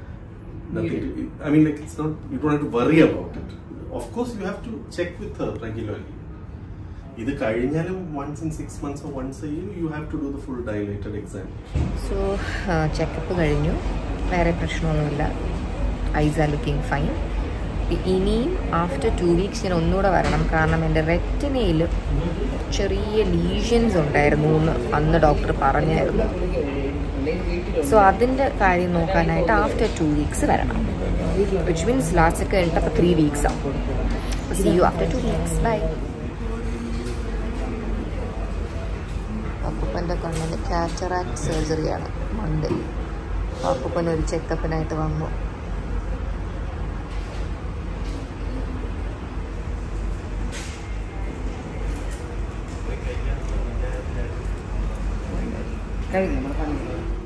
I mean like it's not you don't have to worry about it of course you have to check with her regularly ഇത് കഴിഞ്ഞാലും once in six months once a year you have to do the full dilated exam so checkup കഴിഞ്ഞു വേറെ പ്രശ്നമൊന്നുമില്ല eyes are looking fine ഇനിയും after two weeks ഞാൻ ഒന്നുകൂടെ വരണം കാരണം എൻ്റെ റെറ്റിനയിൽ ചെറിയ ലീഷൻസ് ഉണ്ടായിരുന്നു എന്ന് അന്ന് ഡോക്ടർ പറഞ്ഞായിരുന്നു സോ അതിൻ്റെ കാര്യം നോക്കാനായിട്ട് ആഫ്റ്റർ ടു വീക്സ് വരണം വിച്ച് മീൻസ് ലാസ്റ്റ് ഒക്കെ കഴിഞ്ഞിട്ട് അപ്പോൾ ത്രീ വീക്സ് ആവും see you after two weeks bye അപ്പൂപ്പൻ്റെ കണ്ണിന് കാറ്ററാക്ട് സർജറിയാണ് മൺഡേ അപ്പൂപ്പൻ ഒരു ചെക്കപ്പിനായിട്ട് വന്നു കഴിഞ്ഞു നമ്മുടെ പണി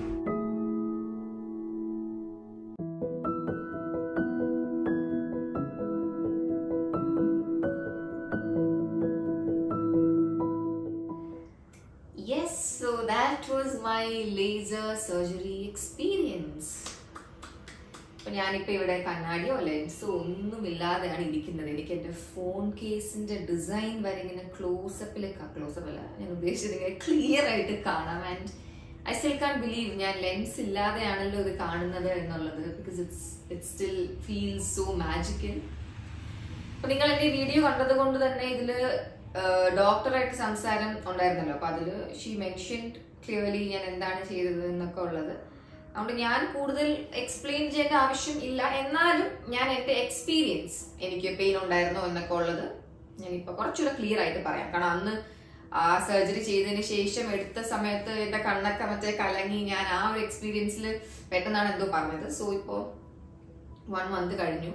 Yes, so that was my laser surgery experience. അപ്പൊ ഞാനിപ്പോ ഇവിടെ കണ്ണാടിയോ ലെൻസോ ഒന്നുമില്ലാതെയാണ് ഇരിക്കുന്നത് എനിക്ക് എന്റെ ഫോൺ കേസിന്റെ ഡിസൈൻ വരെ ഇങ്ങനെ ക്ലോസപ്പിൽ ക്ലോസപ്പ് അല്ല ഞാൻ ഉദ്ദേശിച്ചത് ഇങ്ങനെ ക്ലിയർ ആയിട്ട് കാണാം and I still can't believe ഞാൻ ലെൻസ് ഇല്ലാതെയാണല്ലോ ഇത് കാണുന്നത് എന്നുള്ളത് because it's it still feels so magical അപ്പൊ നിങ്ങൾ എന്റെ വീഡിയോ കണ്ടത് കൊണ്ട് തന്നെ ഇതില് ഡോക്ടറായിട്ട് സംസാരം ഉണ്ടായിരുന്നല്ലോ അപ്പൊ അതില് ഷീ മെൻഷൻഡ് ക്ലിയർലി ഞാൻ എന്താണ് ചെയ്തത് എന്നൊക്കെ ഉള്ളത് അതുകൊണ്ട് ഞാൻ കൂടുതൽ എക്സ്പ്ലെയിൻ ചെയ്യേണ്ട ആവശ്യം ഇല്ല എന്നാലും ഞാൻ എന്റെ എക്സ്പീരിയൻസ് എനിക്ക് പെയിൻ ഉണ്ടായിരുന്നോ എന്നൊക്കെ ഉള്ളത് ഞാനിപ്പോ കുറച്ചുകൂടെ ക്ലിയർ ആയിട്ട് പറയാം കാരണം അന്ന് ആ സർജറി ചെയ്തതിന് ശേഷം എടുത്ത സമയത്ത് എന്റെ കണ്ണൊക്കെ മറ്റേ കലങ്ങി ഞാൻ ആ ഒരു എക്സ്പീരിയൻസിൽ പെട്ടെന്നാണ് എന്തോ പറഞ്ഞത് സോ ഇപ്പോ വൺ മന്ത് കഴിഞ്ഞു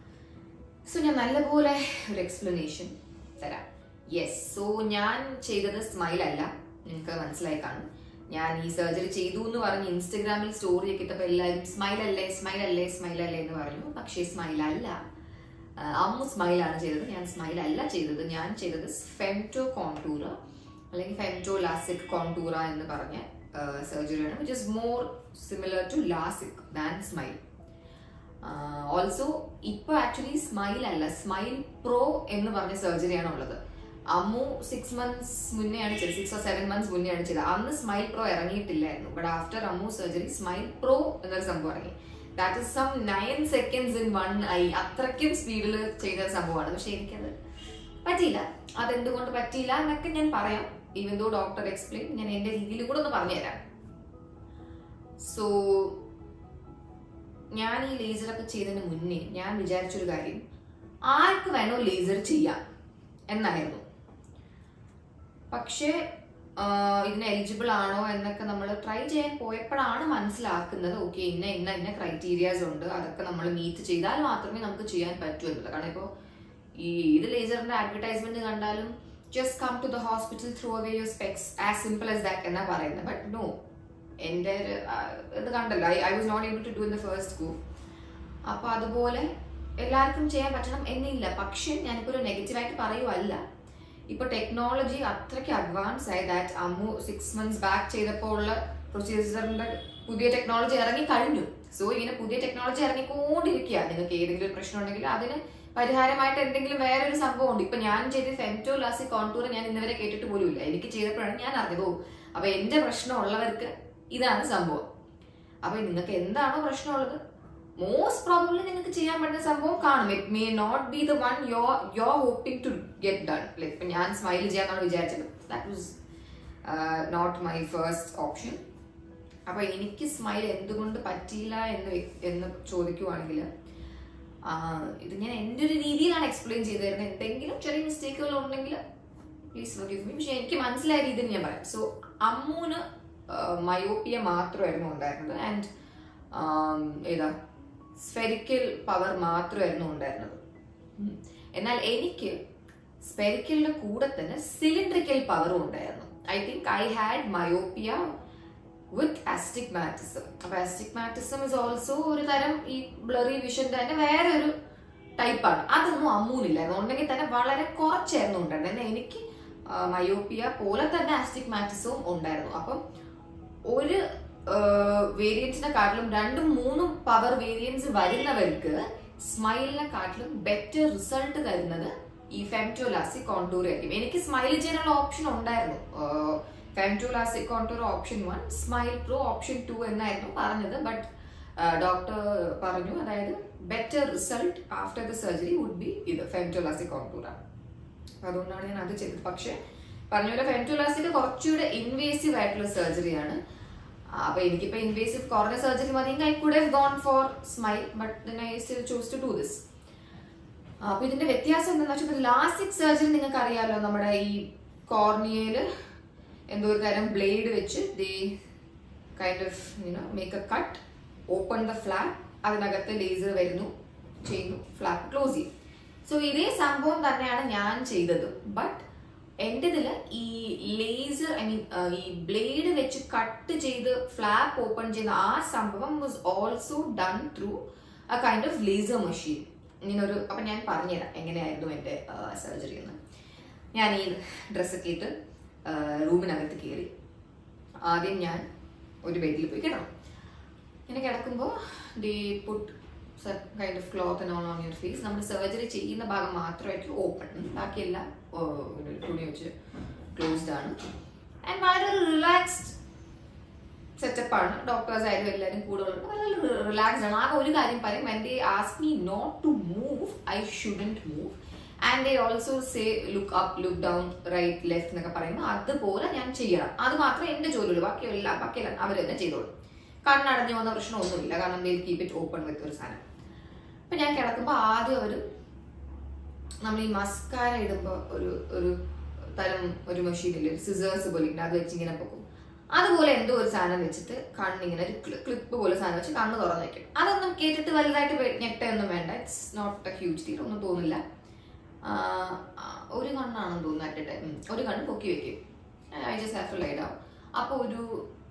സോ ഞാൻ നല്ലപോലെ ഒരു എക്സ്പ്ലനേഷൻ തരാം യെസ് സോ ഞാൻ ചെയ്തത് സ്മൈൽ അല്ല നിങ്ങൾക്ക് മനസ്സിലായി കാണും ഞാൻ ഈ സർജറി ചെയ്തു എന്ന് പറഞ്ഞ് ഇൻസ്റ്റഗ്രാമിൽ സ്റ്റോറി ഒക്കെ ഇട്ടപ്പോൾ എല്ലാവരും സ്മൈൽ അല്ലേ സ്മൈൽ അല്ലേ സ്മൈൽ അല്ലേ എന്ന് പറഞ്ഞു പക്ഷേ സ്മൈൽ അല്ല ആ, അമ്മു സ്മൈലാണ് ചെയ്തത് ഞാൻ സ്മൈൽ അല്ല ചെയ്തത് ഞാൻ ചെയ്തത് ഫെംറ്റോ കോണ്ടൂറ അല്ലെങ്കിൽ ഫെംറ്റോ ലാസിക് കോണ്ടൂറ എന്ന് പറഞ്ഞ സർജറിയാണ് which is more similar to LASIK than SMILE also ഇപ്പൊ ആക്ച്വലി സ്മൈൽ അല്ല സ്മൈൽ പ്രോ എന്ന് പറഞ്ഞ സർജറിയാണ് ഉള്ളത് അമ്മു സിക്സ് മന്ത്സ് മുന്നെയാണ് ചെയ്തത് സിക്സ് ഓർ സെവൻ മന്ത്സ് മുന്നെയാണ് ചെയ്തത് അന്ന് സ്മൈൽ പ്രോ ഇറങ്ങിയിട്ടില്ലായിരുന്നു but after Ammu surgery SMILE Pro എന്നൊരു സംഭവം ഇറങ്ങി that is some nine seconds in one eye അത്രയ്ക്കും സ്പീഡിൽ ചെയ്ത സംഭവമാണ് പക്ഷെ എനിക്കത് പറ്റിയില്ല അതെന്തുകൊണ്ട് പറ്റിയില്ല എന്നൊക്കെ ഞാൻ പറയാം ഈവൻ ദോ ഡോക്ടർ എക്സ്പ്ലെയിൻ ഞാൻ എന്റെ രീതിയിൽ കൂടെ ഒന്ന് പറഞ്ഞുതരാം സോ ഞാൻ ഈ ലേസറൊക്കെ ചെയ്തതിന് മുന്നേ ഞാൻ വിചാരിച്ചൊരു കാര്യം ആർക്ക് വേണോ ലേസർ ചെയ്യാം എന്നായിരുന്നു പക്ഷേ ആഹ് ഇതിന് എലിജിബിൾ ആണോ എന്നൊക്കെ നമ്മൾ ട്രൈ ചെയ്യാൻ പോയപ്പോഴാണ് മനസ്സിലാക്കുന്നത് ഓക്കെ ഇന്ന ഇന്ന ഇന്ന ക്രൈറ്റീരിയാസ് ഉണ്ട് അതൊക്കെ നമ്മൾ മീറ്റ് ചെയ്താൽ മാത്രമേ നമുക്ക് ചെയ്യാൻ പറ്റൂ എന്നുള്ളത് കാരണം ഇപ്പോൾ ഈ ഇത് ലേസറിന്റെ അഡ്വർടൈസ്മെന്റ് കണ്ടാലും just come to the hospital through away your specs as simple as that എന്നാ പറയുന്നത് ബട്ട് നോ എൻ്റെ ഒരു, ആ, ഇത് കണ്ടല്ലോ I I was not able to do in the first go അപ്പൊ അതുപോലെ എല്ലാവർക്കും ചെയ്യാൻ പറ്റണം എന്നില്ല പക്ഷെ ഞാനിപ്പോ ഒരു നെഗറ്റീവായിട്ട് പറയുവല്ല ഇപ്പൊ ടെക്നോളജി അത്രയ്ക്ക് അഡ്വാൻസ് ആയി that Ammu six months back ചെയ്തപ്പോൾ ഉള്ള പ്രൊസീജറിന്റെ പുതിയ ടെക്നോളജി ഇറങ്ങി കഴിഞ്ഞു സോ ഇങ്ങനെ പുതിയ ടെക്നോളജി ഇറങ്ങിക്കൊണ്ടിരിക്കുക നിങ്ങൾക്ക് ഏതെങ്കിലും ഒരു പ്രശ്നം ഉണ്ടെങ്കിൽ അതിന് പരിഹാരമായിട്ട് എന്തെങ്കിലും വേറെ ഒരു സംഭവം ഉണ്ട് ഇപ്പൊ ഞാൻ ചെയ്ത ഫെംറ്റോ ലാസി കോണ്ടൂർ ഞാൻ ഇന്നുവരെ കേട്ടിട്ട് പോലും ഇല്ല എനിക്ക് ചെയ്തപ്പോഴാണ് ഞാൻ അറിഞ്ഞത് ഓ അപ്പൊ എന്റെ പ്രശ്നം ഉള്ളവർക്ക് ഇതാണ് സംഭവം അപ്പൊ നിങ്ങൾക്ക് എന്താണോ പ്രശ്നമുള്ളത് മോസ്റ്റ് പ്രോബബ്ലി നിങ്ങൾക്ക് ചെയ്യാൻ പറ്റുന്ന സംഭവം കാണും it may not be the one you you hoping to get done like ഇപ്പൊ ഞാൻ സ്മൈൽ ചെയ്യാന്നാണ് വിചാരിച്ചത് that was not my first option അപ്പൊ എനിക്ക് സ്മൈൽ എന്തുകൊണ്ട് പറ്റിയില്ല എന്ന് വ്യ- എന്ന് ചോദിക്കുവാണെങ്കിൽ ആ, ഇത് ഞാൻ എൻ്റെ ഒരു രീതിയിലാണ് എക്സ്പ്ലെയിൻ ചെയ്തു തരുന്നത് എന്തെങ്കിലും ചെറിയ മിസ്റ്റേക്കുകൾ ഉണ്ടെങ്കിൽ പ്ലീസ് forgive me പക്ഷെ എനിക്ക് മനസ്സിലായ രീതിയിൽ ഞാൻ പറയാം സോ അമ്മൂന് മയോപ്പിയ മാത്രമായിരുന്നു ഉണ്ടായിരുന്നത് ആൻഡ് ഏതാ സ്ഫെരിക്കൽ പവർ മാത്രമായിരുന്നു ഉണ്ടായിരുന്നത് ഉം. എന്നാൽ എനിക്ക് സ്പെരിക്കലിന്റെ കൂടെ തന്നെ സിലിണ്ടറിക്കൽ പവറും ഉണ്ടായിരുന്നു I think I had myopia with astigmatism അപ്പൊ ആസ്റ്റിഗ്മാറ്റിസം ഇസ് ഓൾസോ ഒരു തരം ഈ ബ്ലറി വിഷന്റെ തന്നെ വേറെ ഒരു ടൈപ്പാണ് അതൊന്നും അമ്മൂനില്ലായിരുന്നു ഉണ്ടെങ്കിൽ തന്നെ വളരെ കുറച്ചായിരുന്നു ഉണ്ടായിരുന്നത് എന്നാൽ എനിക്ക് മയോപ്പിയ പോലെ തന്നെ ആസ്റ്റിഗ്മാറ്റിസവും ഉണ്ടായിരുന്നു അപ്പം ഒരു വേരിയൻസിനെ കാട്ടിലും രണ്ടും മൂന്നും പവർ വേരിയൻസ് വരുന്നവർക്ക് സ്മൈലിനെ കാട്ടിലും ബെറ്റർ റിസൾട്ട് തരുന്നത് ഈ ഫെംറ്റോലാസി കോണ്ടൂർ ആയിരിക്കും എനിക്ക് സ്മൈൽ ചെയ്യാനുള്ള ഓപ്ഷൻ ഉണ്ടായിരുന്നു femto LASIK Contoura option one SMILE Pro option two എന്നായിരുന്നു പറഞ്ഞത് ബട്ട് ഡോക്ടർ പറഞ്ഞു അതായത് better result after the surgery would be ഇത് ഫെംറ്റോലാസി കോണ്ടൂർ ആണ് അപ്പൊ അതുകൊണ്ടാണ് ഞാൻ അത് ചെയ്തത് പക്ഷെ പറഞ്ഞ പോലെ ഫെംറ്റോലാസിന്റെ കുറച്ചുകൂടെ ഇൻവേസീവ് ആയിട്ടുള്ള സർജറിയാണ് അപ്പൊ എനിക്കിപ്പോ ഇൻവേസീവ് കുറഞ്ഞ സർജറി മതിയെങ്കിൽ I could have gone for SMILE but I still choose to do this അപ്പൊ ഇതിന്റെ വ്യത്യാസം എന്താണെന്ന് വെച്ചാൽ ലാസ്റ്റിക് സർജറി നിങ്ങൾക്ക് അറിയാലോ നമ്മുടെ ഈ കോർണിയയില് എന്തോ ഒരു തരം ബ്ലേഡ് വെച്ച് they kind of you know make a cut open the flap അതിനകത്ത് ലേസർ വരുന്നു ചെയ്യുന്നു ഫ്ലാപ്പ് ക്ലോസ് ചെയ്യും സോ ഇതേ സംഭവം തന്നെയാണ് ഞാൻ ചെയ്തത് ബട്ട് എൻ്റെ ഇതില് ഈ ലേസർ ഐ മീൻ ഈ ബ്ലേഡ് വെച്ച് കട്ട് ചെയ്ത് ഫ്ലാപ്പ് ഓപ്പൺ ചെയ്യുന്ന ആ സംഭവം was also done through a kind of laser machine ഇങ്ങനെ ഒരു അപ്പൊ ഞാൻ പറഞ്ഞുതരാം എങ്ങനെയായിരുന്നു എൻ്റെ സർജറി എന്ന് ഞാൻ ഈ ഡ്രസ്സൊക്കെ ഇട്ട് റൂമിനകത്ത് കയറി ആദ്യം ഞാൻ ഒരു ബെഡിൽ പോയി കിടന്നു ഇങ്ങനെ കിടക്കുമ്പോൾ they put kind of cloth and all on your face നമ്മൾ സർജറി ചെയ്യുന്ന ഭാഗം മാത്രമായിട്ട് ഓപ്പൺ ബാക്കിയെല്ലാം ഓ, ഒരു തുണി വെച്ച് ക്ലോസ്ഡ് ആണ് ആൻഡ് വളരെ ഒരു റിലാക്സ്ഡ് സെറ്റപ്പാണ് ഡോക്ടേഴ്സ് ആയാലും എല്ലാവരും കൂടെ ഉള്ളത് വളരെ റിലാക്സ്ഡ് ആണ് ആകെ ഒരു കാര്യം പറയും when they ask me not to move I shouldn't move and they also say look up look down right left എന്നൊക്കെ പറയുമ്പോൾ അതുപോലെ ഞാൻ ചെയ്യണം അത് മാത്രമേ എന്റെ ജോലിയുള്ളൂ ബാക്കിയെല്ലാം ബാക്കിയെല്ലാം അവർ തന്നെ ചെയ്തോളൂ കണ്ണടഞ്ഞു വന്ന പ്രശ്നമൊന്നുമില്ല കാരണം they keep it open with ഒരു സാധനം അപ്പൊ ഞാൻ കിടക്കുമ്പോൾ ആദ്യം അവർ നമ്മൾ ഈ മസ്കാര ഇടുമ്പോൾ ഒരു ഒരു തരം ഒരു മെഷീനില്ലേ ഒരു സിസേഴ്സ് പോലെ ഇങ്ങനെ അത് വെച്ച് ഇങ്ങനെ പൊക്കും അതുപോലെ എന്തോ ഒരു സാധനം വെച്ചിട്ട് കണ്ണിങ്ങനെ ഒരു ക്ലിപ്പ് പോലെ സാധനം വെച്ച് കണ്ണ് തുറന്ന് വെക്കും അതൊന്നും കേട്ടിട്ട് വലുതായിട്ട് വെ- ഞെട്ടയൊന്നും വേണ്ട it's not a huge deal ഒന്നും തോന്നില്ല ആ, ആ, ഒരു കണ്ണാണെന്ന് തോന്നുന്നു അറ്റ് ടൈം ഒരു കണ്ണ് പൊക്കി വെക്കും I just have to lied ആവും അപ്പോൾ ഒരു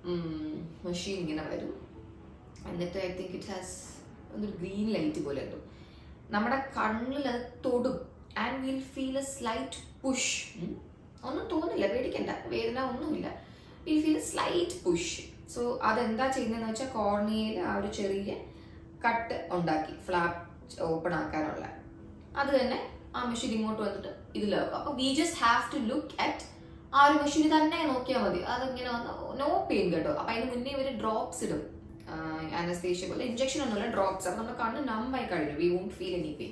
മെഷീൻ ഇങ്ങനെ വരും എന്നിട്ട് ഐ തിങ്ക് ഇറ്റ് ഹാസ് ഒരു ഗ്രീൻ ലൈറ്റ് പോലെ എന്തോ നമ്മുടെ കണ്ണിൽ അത് തൊടും and will feel a slight push ഒന്നും തോന്നില്ല പേടിക്കണ്ട വേദന ഒന്നുമില്ല will feel a slight push so അതെന്താ ചെയ്യുന്നതെന്ന് വെച്ചാൽ കോർണിയയിൽ ആ ഒരു ചെറിയ കട്ട് ഉണ്ടാക്കി ഫ്ലാപ്പ് ഓപ്പൺ ആക്കാനുള്ള അത് തന്നെ ആ മെഷീൻ ഇങ്ങോട്ട് വന്നിട്ട് ഇതിലാക്കും അപ്പൊ we just have to look at ആ ഒരു മെഷീൻ തന്നെ നോക്കിയാൽ മതി അതിങ്ങനെ വന്ന് നോ പെയിൻ കേട്ടോ അപ്പൊ അതിന് മുന്നേ ഇവര് ഡ്രോപ്സ് ഇടും അനസ്തേഷ്യ പോലെ ഇഞ്ചക്ഷൻ ഒന്നുമില്ല ഡ്രോപ്സ് അപ്പൊ നമ്മുടെ കണ്ണ് നമ്പായി കഴിഞ്ഞു we won't feel any pain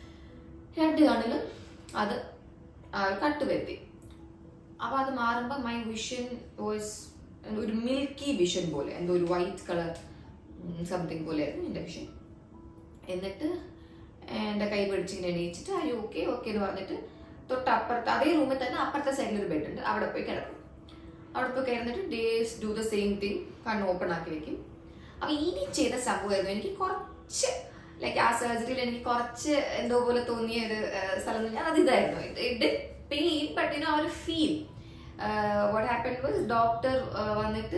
രണ്ട് കണ്ണിലും അത് ആ ഒരു കട്ട് വരുത്തി അപ്പൊ അത് മാറുമ്പോൾ മൈ വിഷൻ വാസ് ഒരു മിൽക്കി വിഷൻ പോലെ എന്തോ ഒരു വൈറ്റ് കളർ സംതിങ് പോലെയായിരുന്നു എൻ്റെ വിഷൻ എന്നിട്ട് എൻ്റെ കൈ പിടിച്ചിങ്ങനെ എണീച്ചിട്ട് ആ ഓക്കെ ഓക്കെ എന്ന് പറഞ്ഞിട്ട് തൊട്ടപ്പുറത്ത് അതേ റൂമിൽ തന്നെ അപ്പുറത്തെ സൈഡിൽ ഒരു ബെഡ് ഉണ്ട് അവിടെ പോയി കിടക്കും അവിടെ പോയി കിടന്നിട്ട് days do the same thing കണ്ണ് ഓപ്പൺ ആക്കി വെക്കും അപ്പൊ ഇനി ചെയ്ത സംഭവമായിരുന്നു എനിക്ക് കുറച്ച് ലൈക്ക് ആ സർജറിയിൽ എനിക്ക് കുറച്ച് എന്തോ പോലെ തോന്നിയ ഒരു ഏഹ്, സ്ഥലം എന്ന് പറഞ്ഞാൽ അത് ഇതായിരുന്നു it pain but you know ഒരു feel what happen was doctor വന്നിട്ട്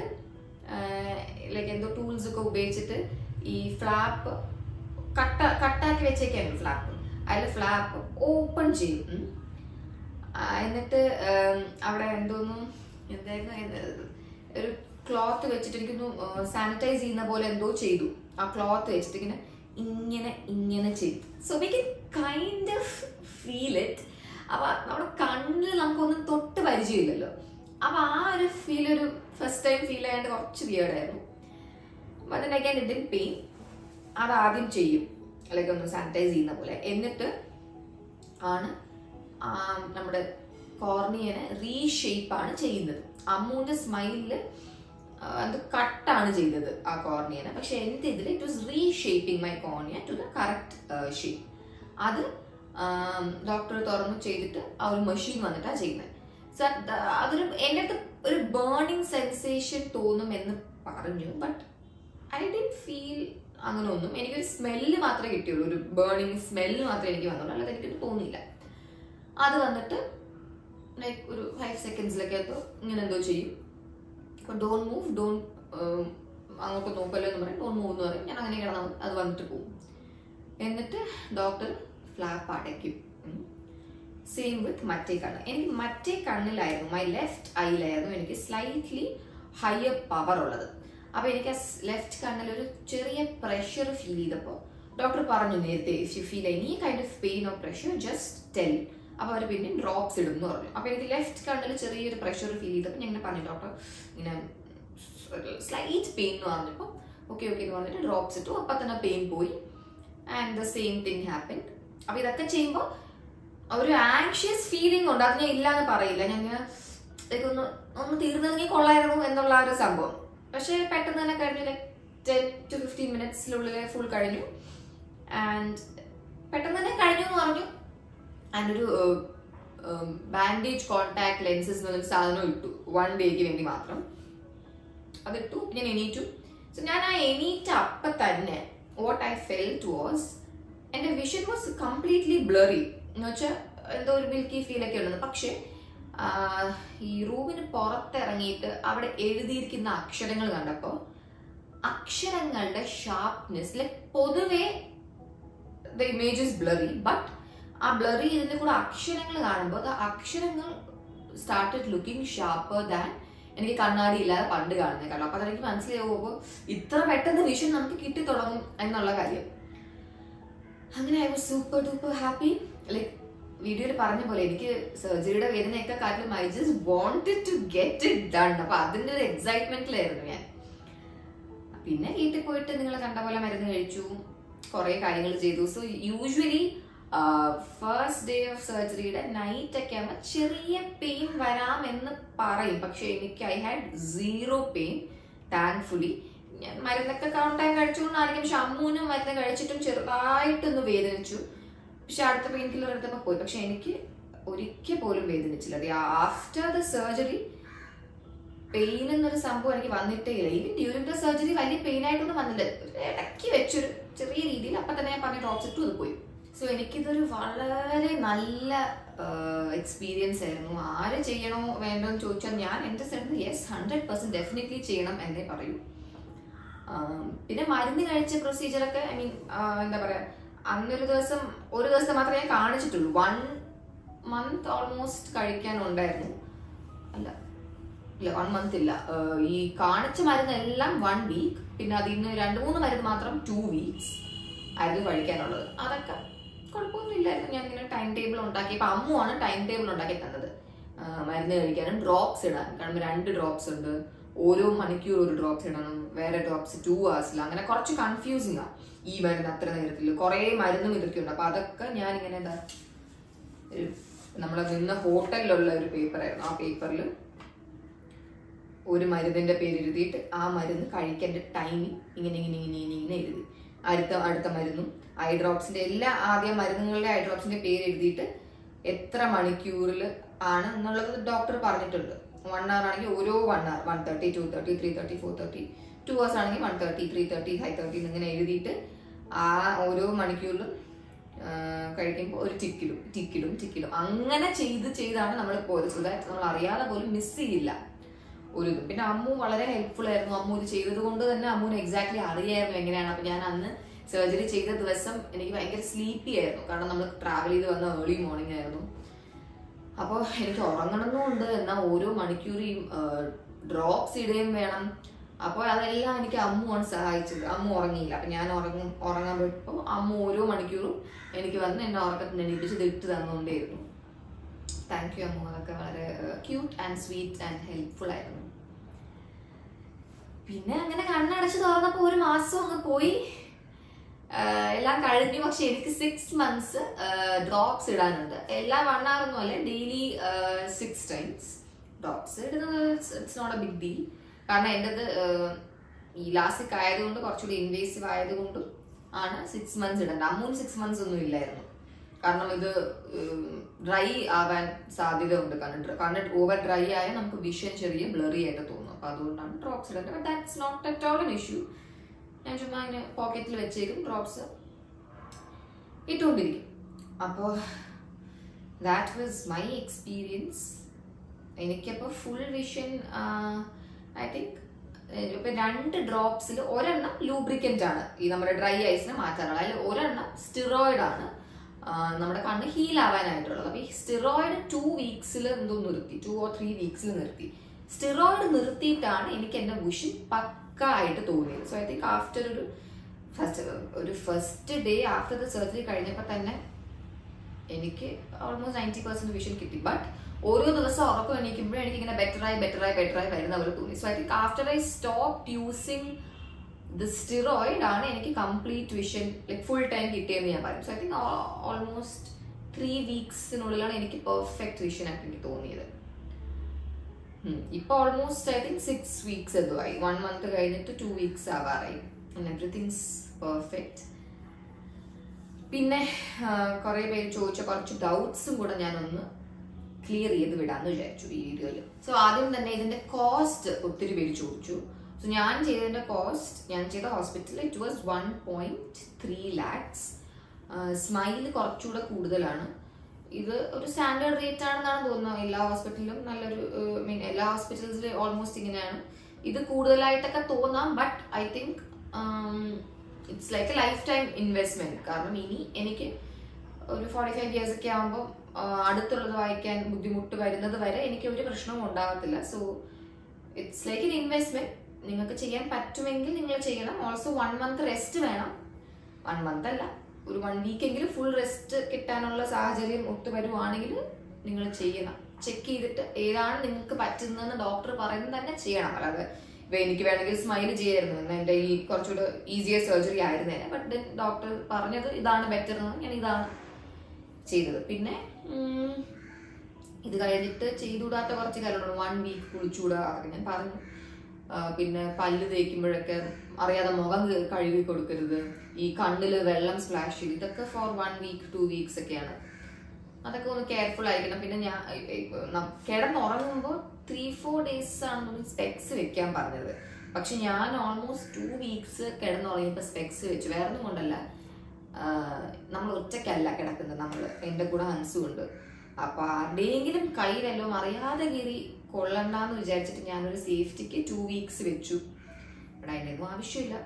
ലൈക്ക് എന്തോ ടൂൾസ് ഒക്കെ ഉപയോഗിച്ചിട്ട് ഈ ഫ്ലാപ്പ് കട്ട കട്ടാക്കി വെച്ചേക്കാണ് ഫ്ലാപ്പ് അതിൽ ഫ്ലാപ്പ് ഓപ്പൺ ചെയ്യും ഉം. ആ, എന്നിട്ട് ഉം, അവിടെ എന്തോന്നും എന്തായിരുന്നു ഇത് ഒരു ക്ലോത്ത് വെച്ചിട്ട് എനിക്കൊന്നു സാനിറ്റൈസ് ചെയ്യുന്ന പോലെ എന്തോ ചെയ്തു ആ ക്ലോത്ത് വെച്ചിട്ട് ഇങ്ങനെ ഇങ്ങനെ ഇങ്ങനെ ചെയ്തു so we can kind of feel it അപ്പൊ നമ്മുടെ കണ്ണിൽ നമുക്കൊന്നും തൊട്ട് പരിചയമില്ലല്ലോ അപ്പൊ ആ ഒരു ഫീൽ ഒരു ഫസ്റ്റ് ടൈം ഫീൽ ചെയ്യാണ്ട് കുറച്ച് വിയേർഡായിരുന്നു അതിന് അഗൈൻ ഇതിൻ പെയിൻ അത് ആദ്യം ചെയ്യും അല്ലെങ്കിൽ ഒന്ന് സാനിറ്റൈസ് ചെയ്യുന്ന പോലെ എന്നിട്ട് ആണ് ആ നമ്മുടെ കോർണിയനെ റീഷേപ്പ് ആണ് ചെയ്യുന്നത് അമ്മൂന്റെ സ്മൈലില് അത് കട്ടാണ് ചെയ്തത് ആ കോർണിയനെ പക്ഷെ എൻ്റെ ഇതിൽ it was reshaping my cornea to the correct shape അത് ഡോക്ടർ തുറന്നു ചെയ്തിട്ട് ആ ഒരു മെഷീൻ വന്നിട്ടാണ് ചെയ്യുന്നത് സോ അതൊരു എൻ്റെ അടുത്ത് ഒരു ബേണിംഗ് സെൻസേഷൻ തോന്നും എന്ന് പറഞ്ഞു ബട്ട് ഐ ഡി ഫീൽ അങ്ങനെ ഒന്നും എനിക്കൊരു സ്മെല്ല് മാത്രമേ കിട്ടിയുള്ളൂ ഒരു ബേണിംഗ് സ്മെല്ല് മാത്രമേ എനിക്ക് വന്നുള്ളൂ അല്ലാതെ എനിക്കൊരു തോന്നിയില്ല അത് വന്നിട്ട് ലൈക്ക് ഒരു ഫൈവ് സെക്കൻഡ്സിലൊക്കെ എന്തോ ഇങ്ങനെ എന്തോ ചെയ്യും അപ്പോൾ ഡോൺ മൂവ് ഡോൺ അങ്ങോട്ട് നോക്കല്ലോ എന്ന് പറയും ഡോൺ മൂവ് എന്ന് പറയും ഞാൻ അങ്ങനെ കിടന്നാൽ അത് വന്നിട്ട് പോകും എന്നിട്ട് ഡോക്ടർ ഫ്ലാപ്പ് അടയ്ക്കും സെയിം വിത്ത് മറ്റേ കണ്ണ് എനിക്ക് മറ്റേ കണ്ണിലായിരുന്നു മൈ ലെഫ്റ്റ് ഐയിലായിരുന്നു എനിക്ക് സ്ലൈറ്റ്ലി ഹയർ പവർ ഉള്ളത് അപ്പൊ എനിക്ക് ആ ലെഫ്റ്റ് കണ്ണിൽ ഒരു ചെറിയ പ്രഷർ ഫീൽ ചെയ്തപ്പോൾ ഡോക്ടർ പറഞ്ഞു നേരത്തെ if you feel any kind of pain or pressure just tell അപ്പൊ അവർ പിന്നെ ഡ്രോപ്സ് ഇടും എന്ന് പറഞ്ഞു അപ്പൊ എനിക്ക് ലെഫ്റ്റ് കണ്ണിൽ ചെറിയൊരു പ്രഷർ ഫീൽ ചെയ്തപ്പോൾ ഞാൻ ഇങ്ങനെ പറഞ്ഞു ഡോക്ടർ ഇങ്ങനെ സ്ലൈറ്റ് പെയിൻ എന്ന് പറഞ്ഞപ്പോൾ ഓക്കെ ഓക്കെ എന്ന് പറഞ്ഞിട്ട് ഡ്രോപ്സ് ഇട്ടു അപ്പൊ തന്നെ പെയിൻ പോയി and the same thing happen അപ്പൊ ഇതൊക്കെ ചെയ്യുമ്പോൾ ഒരു ആങ്ഷ്യസ് ഫീലിംഗ് ഉണ്ട് അത് ഞാൻ ഇല്ലാന്ന് പറയില്ല ഞാൻ ഇങ്ങനെ like ഒന്ന് ഒന്ന് തീർന്നെങ്കിൽ കൊള്ളായിരുന്നു എന്നുള്ള ആ ഒരു സംഭവം പക്ഷെ പെട്ടെന്ന് തന്നെ കഴിഞ്ഞു ലൈക്ക് ടെൻ ടു ഫിഫ്റ്റീൻ മിനിറ്റ്സിനുള്ളിൽ ഫുൾ കഴിഞ്ഞു ആൻഡ് പെട്ടെന്ന് തന്നെ കഴിഞ്ഞു എന്ന് പറഞ്ഞു ആൻഡ് ഒരു ബാൻഡേജ് കോൺടാക്ട് ലെൻസസ് എന്നൊരു സാധനം ഇട്ടു വൺ ഡേക്ക് വേണ്ടി മാത്രം അതിട്ടു ഞാൻ എണീറ്റു സോ ഞാൻ ആ എണീറ്റ അപ്പൊ തന്നെ വാട്ട് ഐ ഫെൽറ്റ് വാസ് എന്റെ വിഷൻ വാസ് കംപ്ലീറ്റ്ലി ബ്ലറി എന്ന് വെച്ചാൽ എന്തോ ഒരു മിൽക്കി ഫീൽ ഒക്കെ ഉള്ളത് പക്ഷെ ഈ റൂമിന് പുറത്തിറങ്ങിയിട്ട് അവിടെ എഴുതിയിരിക്കുന്ന അക്ഷരങ്ങൾ കണ്ടപ്പോൾ അക്ഷരങ്ങളുടെ ഷാർപ്നെസ് ലൈക് പൊതുവെ the image is blurry but ആ ബ്ലറി ഇതിന്റെ കൂടെ അക്ഷരങ്ങൾ കാണുമ്പോൾ ദ അക്ഷരങ്ങൾ സ്റ്റാർട്ടഡ് ലുക്കിംഗ് ഷാർപ്പർ ദാൻ എനിക്ക് കണ്ണാടി ഇല്ലാതെ പണ്ട് കാണുന്നത് കാരണം അപ്പൊ അതെനിക്ക് മനസ്സിലാവുമ്പോൾ ഇത്ര പെട്ടെന്ന് വിഷൻ നമുക്ക് കിട്ടി തുടങ്ങും എന്നുള്ള കാര്യം അങ്ങനെ I was super duper happy like വീഡിയോയിൽ പറഞ്ഞ പോലെ എനിക്ക് സർജറിയുടെ വേദനയൊക്കെ കാട്ടിലും I just wanted to get it done അപ്പൊ അതിന്റെ ഒരു എക്സൈറ്റ്മെന്റിലായിരുന്നു ഞാൻ പിന്നെ വീട്ടിൽ പോയിട്ട് നിങ്ങൾ കണ്ട പോലെ മരുന്ന് കഴിച്ചു കുറെ കാര്യങ്ങൾ ചെയ്തു so usually first day of സർജറിയുടെ നൈറ്റ് ഒക്കെ ആകുമ്പോൾ ചെറിയ പെയിൻ വരാം എന്ന് പറയും പക്ഷെ എനിക്ക് I had zero pain thankfully ഞാൻ മരുന്നൊക്കെ കൗണ്ട് ടൈം കഴിച്ചുകൊണ്ടായിരിക്കും പക്ഷെ അമ്മൂനും മരുന്ന് കഴിച്ചിട്ടും ചെറുതായിട്ടൊന്ന് വേദനിച്ചു പക്ഷെ അടുത്ത പെയിൻ കില്ലർ എടുത്തപ്പോൾ പോയി പക്ഷെ എനിക്ക് ഒരിക്കൽ പോലും വേദനിച്ചില്ല ആഫ്റ്റർ ദ സർജറി പെയിൻ എന്നൊരു സംഭവം എനിക്ക് വന്നിട്ടേ ഇല്ല ഈവൻ ഡ്യൂറിംഗ് ദ സർജറി വലിയ പെയിൻ ആയിട്ടൊന്നും വന്നില്ല ഒരു ഇടയ്ക്ക് വെച്ചൊരു ചെറിയ രീതിയിൽ അപ്പൊ തന്നെ ഞാൻ പറഞ്ഞ ഡ്രോപ്സ് ഇട്ടു അത് പോയി സോ എനിക്കിതൊരു വളരെ നല്ല എക്സ്പീരിയൻസ് ആയിരുന്നു ആര് ചെയ്യണോ വേണ്ടോ എന്ന് ചോദിച്ചാൽ ഞാൻ എൻ്റെ സൈഡിൽ നിന്ന് യെസ് ഹൺഡ്രഡ് പെർസെന്റ് ഡെഫിനറ്റ്ലി ചെയ്യണം എന്നേ പറയൂ പിന്നെ മരുന്ന് കഴിച്ച പ്രൊസീജിയറൊക്കെ ഐ മീൻ എന്താ പറയാ അന്നൊരു ദിവസം ഒരു ദിവസത്തെ മാത്രമേ ഞാൻ കാണിച്ചിട്ടുള്ളൂ വൺ മന്ത് ഓൾമോസ്റ്റ് കഴിക്കാനുണ്ടായിരുന്നു അല്ല ഇല്ല വൺ മന്ത് ഇല്ല ഈ കാണിച്ച മരുന്നെല്ലാം വൺ വീക്ക് പിന്നെ അതിൽ നിന്ന് രണ്ട് മൂന്ന് മരുന്ന് മാത്രം ടു വീക്സ് ആയിരുന്നു കഴിക്കാനുള്ളത് അതൊക്കെ കുഴപ്പമൊന്നുമില്ലായിരുന്നു ഞാൻ ഇങ്ങനെ ടൈം ടേബിൾ ഉണ്ടാക്കി ഇപ്പൊ അമ്മുവാണ് ടൈം ടേബിൾ ഉണ്ടാക്കി തന്നത് മരുന്ന് കഴിക്കാനും ഡ്രോപ്സ് ഇടാൻ കാരണം രണ്ട് ഡ്രോപ്സ് ഉണ്ട് ഓരോ മണിക്കൂർ ഒരു ഡ്രോപ്സ് ഇടണം വേറെ ഡ്രോപ്സ് ടു അവേഴ്സിൽ അങ്ങനെ കുറച്ച് കൺഫ്യൂസിങ് ആ ഈ മരുന്ന് അത്ര നേരത്തിൽ കുറെ മരുന്നും ഇതൊക്കെ ഉണ്ട് അപ്പൊ അതൊക്കെ ഞാൻ ഇങ്ങനെ എന്താ ഒരു നമ്മളെ നിന്ന ഹോട്ടലിലുള്ള ഒരു പേപ്പർ ആയിരുന്നു ആ പേപ്പറിൽ ഒരു മരുന്നിന്റെ പേര് എഴുതിയിട്ട് ആ മരുന്ന് കഴിക്കേണ്ട ടൈമിങ് ഇങ്ങനെ ഇങ്ങനെ ഇങ്ങനെ ഇങ്ങനെ ഇങ്ങനെ എഴുതി അടുത്ത അടുത്ത മരുന്നും ഐ ഡ്രോപ്സിന്റെ എല്ലാ ആദ്യ മരുന്നുകളുടെ ഐ ഡ്രോപ്സിന്റെ പേര് എഴുതിയിട്ട് എത്ര മണിക്കൂറിൽ ആണ് എന്നുള്ളത് ഡോക്ടർ പറഞ്ഞിട്ടുണ്ട് വൺ അവർ ആണെങ്കിൽ ഓരോ one hour one thirty two thirty three thirty four thirty two hours ആണെങ്കിൽ one thirty three thirty five thirty എന്നിങ്ങനെ എഴുതിയിട്ട് ആ ഓരോ മണിക്കൂറിലും കഴിക്കുമ്പോൾ ഒരു ടിക്കിടും ടിക്കിടും ടിക്കിടും അങ്ങനെ ചെയ്ത് ചെയ്താണ് നമ്മൾ പോയത് സോ ദാറ്റ് നമ്മൾ അറിയാതെ പോലും മിസ് ചെയ്യില്ല ഒരു ഇത് പിന്നെ അമ്മു വളരെ ഹെൽപ്ഫുൾ ആയിരുന്നു അമ്മു ഇത് ചെയ്തത് കൊണ്ട് തന്നെ അമ്മുവിന് എക്സാക്ട്ലി അറിയായിരുന്നു എങ്ങനെയാണ് അപ്പൊ ഞാൻ അന്ന് സർജറി ചെയ്ത ദിവസം എനിക്ക് ഭയങ്കര സ്ലീപ്പി ആയിരുന്നു കാരണം നമ്മൾ ട്രാവൽ ചെയ്ത് വന്ന ഏർലി മോർണിംഗ് ആയിരുന്നു അപ്പോൾ എനിക്ക് ഉറങ്ങണമെന്നുണ്ട് എന്നാൽ ഓരോ മണിക്കൂറും ഡ്രോപ്സ് ഇടുകയും വേണം അപ്പോൾ അതെല്ലാം എനിക്ക് അമ്മുവാണ് സഹായിച്ചത് അമ്മു ഉറങ്ങിയില്ല അപ്പം ഞാൻ ഉറങ്ങും ഉറങ്ങാൻ പോയപ്പോൾ അമ്മു ഓരോ മണിക്കൂറും എനിക്ക് വന്ന് എന്നെ ഉറക്കത്തിന് എണീപ്പിച്ച് ഇത് ഇട്ട് തന്നുകൊണ്ടേയിരുന്നു താങ്ക് യു അമ്മു അതൊക്കെ വളരെ cute and sweet and helpful ആയിരുന്നു പിന്നെ അങ്ങനെ കണ്ണടച്ച് തുറന്നപ്പോൾ ഒരു മാസം അങ്ങ് പോയി ആഹ് എല്ലാം കഴിഞ്ഞു പക്ഷെ എനിക്ക് സിക്സ് മന്ത്സ് ഡ്രോപ്സ് ഇടാനുണ്ട് എല്ലാ വൺ അവർ ഒന്നും അല്ല ഡെയിലി സിക്സ് ടൈംസ് ഡ്രോപ്സ് ഇടുന്നത് it's not a big deal കാരണം എൻ്റെത് ഈ ലാസ്റ്റിക് ആയതുകൊണ്ട് കുറച്ചുകൂടി ഇൻവേസീവ് ആയതുകൊണ്ടും ആണ് സിക്സ് മന്ത്സ് ഇടേണ്ടത് അമ്മൂന് സിക്സ് മന്ത്സ് ഒന്നും ഇല്ലായിരുന്നു കാരണം ഇത് ഡ്രൈ ആവാൻ സാധ്യത ഉണ്ട് കണ്ണ് കണ്ണ് ഓവർ ഡ്രൈ ആയാൽ നമുക്ക് വിഷൻ ചെറിയ ബ്ലറി ആയിട്ട് തോന്നും അപ്പൊ അതുകൊണ്ടാണ് ഡ്രോപ്സ് ഇടേണ്ടത് but that's not at all an issue ഞാൻ ചുമ്മാ ഇങ്ങനെ പോക്കറ്റിൽ വെച്ചേക്കും ഡ്രോപ്സ് ഇട്ടുകൊണ്ടിരിക്കും അപ്പോൾ ദാറ്റ് വാസ് മൈ എക്സ്പീരിയൻസ് എനിക്കപ്പോൾ ഫുൾ വിഷൻ ഐ തിങ്ക് ഇപ്പൊ രണ്ട് ഡ്രോപ്സിൽ ഒരെണ്ണം ലൂബ്രിക്കന്റ് ആണ് ഈ നമ്മുടെ ഡ്രൈ ഐസിനെ മാറ്റാനുള്ള അതിൽ ഒരെണ്ണം സ്റ്റിറോയിഡ് ആണ് ആ, നമ്മുടെ കണ്ണ് ഹീൽ ആവാനായിട്ടുള്ളത് അപ്പൊ ഈ സ്റ്റിറോയിഡ് ടു വീക്സിൽ എന്തോ നിർത്തി ടു ഓർ ത്രീ വീക്സിൽ നിർത്തി സ്റ്റിറോയിഡ് നിർത്തിയിട്ടാണ് എനിക്ക് എന്റെ വിഷൻ പക്ക ആയിട്ട് തോന്നിയത് സോ ഐ തിങ്ക് ആഫ്റ്റർ ഒരു ഫസ്റ്റ് ഒരു first day after the surgery കഴിഞ്ഞപ്പോൾ തന്നെ എനിക്ക് ഓൾമോസ്റ്റ് നയൻറ്റി പെർസെന്റ് വിഷൻ കിട്ടി ബട്ട് ഓരോ ദിവസം ഉറക്കം എണീക്കുമ്പോഴും എനിക്ക് ഇങ്ങനെ ബെറ്ററായി ബെറ്ററായി ബെറ്ററായി വരുന്ന പോലെ തോന്നി so I think after I stop using the steroid ആണ് എനിക്ക് complete vision like full time കിട്ടിയെന്ന് ഞാൻ പറയും so I think almost three വീക്സിനുള്ളിലാണ് എനിക്ക് പെർഫെക്റ്റ് വിഷൻ ആയിട്ട് എനിക്ക് തോന്നിയത് ഉം. ഇപ്പൊ almost I think six weeks എന്തോ ആയി വൺ മന്ത് കഴിഞ്ഞിട്ട് ടു വീക്സ് ആവാറായി എവറിത്തിങ്സ് പെർഫെക്റ്റ് പിന്നെ കുറെ പേര് ചോദിച്ച കുറച്ച് ഡൗട്ട്സും കൂടെ ഞാനൊന്ന് ക്ലിയർ ചെയ്ത് വിടാന്ന് വിചാരിച്ചു ഈ വീഡിയോയിൽ സോ ആദ്യം തന്നെ ഇതിന്റെ കോസ്റ്റ് ഒത്തിരി പേര് ചോദിച്ചു സോ ഞാൻ ചെയ്തതിന്റെ കോസ്റ്റ് ഞാൻ ചെയ്ത ഹോസ്പിറ്റലിൽ it was one point three lakhs smile കുറച്ചുകൂടെ കൂടുതലാണ് ഇത് ഒരു സ്റ്റാൻഡേർഡ് റേറ്റ് ആണെന്നാണ് തോന്നുന്നത് എല്ലാ ഹോസ്പിറ്റലിലും നല്ലൊരു മീൻ എല്ലാ ഹോസ്പിറ്റൽസിലും ഓൾമോസ്റ്റ് ഇങ്ങനെയാണ് ഇത് കൂടുതലായിട്ടൊക്കെ തോന്നാം but I think it's like a lifetime investment കാരണം ഇനി എനിക്ക് ഒരു ഫോർട്ടി ഫൈവ് ഇയേഴ്സ് ഒക്കെ ആകുമ്പോൾ അടുത്തുള്ളത് വായിക്കാൻ ബുദ്ധിമുട്ട് വരുന്നത് വരെ എനിക്ക് ഒരു പ്രശ്നവും ഉണ്ടാകത്തില്ല so it's like an investment നിങ്ങൾക്ക് ചെയ്യാൻ പറ്റുമെങ്കിൽ നിങ്ങൾ ചെയ്യണം ഓൾസോ വൺ മന്ത് റെസ്റ്റ് വേണം വൺ മന്ത് അല്ല ഒരു വൺ വീക്ക് എങ്കിലും ഫുൾ റെസ്റ്റ് കിട്ടാനുള്ള സാഹചര്യം ഒത്തു വരുവാണെങ്കിൽ നിങ്ങൾ ചെയ്യണം ചെക്ക് ചെയ്തിട്ട് ഏതാണ് നിങ്ങൾക്ക് പറ്റുന്നതെന്ന് ഡോക്ടർ പറയുന്നത് തന്നെ ചെയ്യണം അല്ലാതെ ഇപ്പൊ എനിക്ക് വേണമെങ്കിൽ സ്മൈൽ ചെയ്യായിരുന്നു എന്ന് എന്റെ ഈ കുറച്ചുകൂടെ ഈസിയർ സർജറി ആയിരുന്നേനെ ബട്ട് ദെൻ ഡോക്ടർ പറഞ്ഞത് ഇതാണ് ബെറ്റർ എന്ന് ഞാൻ ഇതാണ് ചെയ്തത് പിന്നെ ഉം, ഇത് കഴിഞ്ഞിട്ട് ചെയ്തുകൂടാത്ത കുറച്ച് കാര്യങ്ങളുണ്ട് വൺ വീക്ക് കുളിച്ചുകൂടാ അതൊക്കെ ഞാൻ പറഞ്ഞു ആ, പിന്നെ പല്ല് തേക്കുമ്പോഴൊക്കെ അറിയാതെ മുഖം ക- കഴുകി കൊടുക്കരുത് ഈ കണ്ണില് വെള്ളം സ്പ്ലാഷ് ചെയ്ത് ഇതൊക്കെ for one week two weeks ഒക്കെയാണ് അതൊക്കെ ഒന്ന് കെയർഫുൾ ആയിരിക്കണം പിന്നെ ഞാൻ കിടന്നുറങ്ങുമ്പോൾ ത്രീ ഫോർ ഡേയ്സ് ആണ് സ്പെക്സ് വെക്കാൻ പറഞ്ഞത് പക്ഷെ ഞാൻ ഓൾമോസ്റ്റ് ടു വീക്സ് കിടന്നുറങ്ങിയപ്പോൾ സ്പെക്സ് വെച്ചു വേറെ ഒന്നും കൊണ്ടല്ല നമ്മൾ ഒറ്റയ്ക്കല്ല കിടക്കുന്നത് നമ്മൾ എൻ്റെ കൂടെ ഹൻസും ഉണ്ട് അപ്പൊ ആരുടെയെങ്കിലും കയ്യിലെല്ലോ അറിയാതെ കീറി കൊള്ളണ്ടെന്ന് വിചാരിച്ചിട്ട് ഞാനൊരു സേഫ്റ്റിക്ക് ടു വീക്സ് വെച്ചു ഇവിടെ അതിനൊന്നും ആവശ്യമില്ല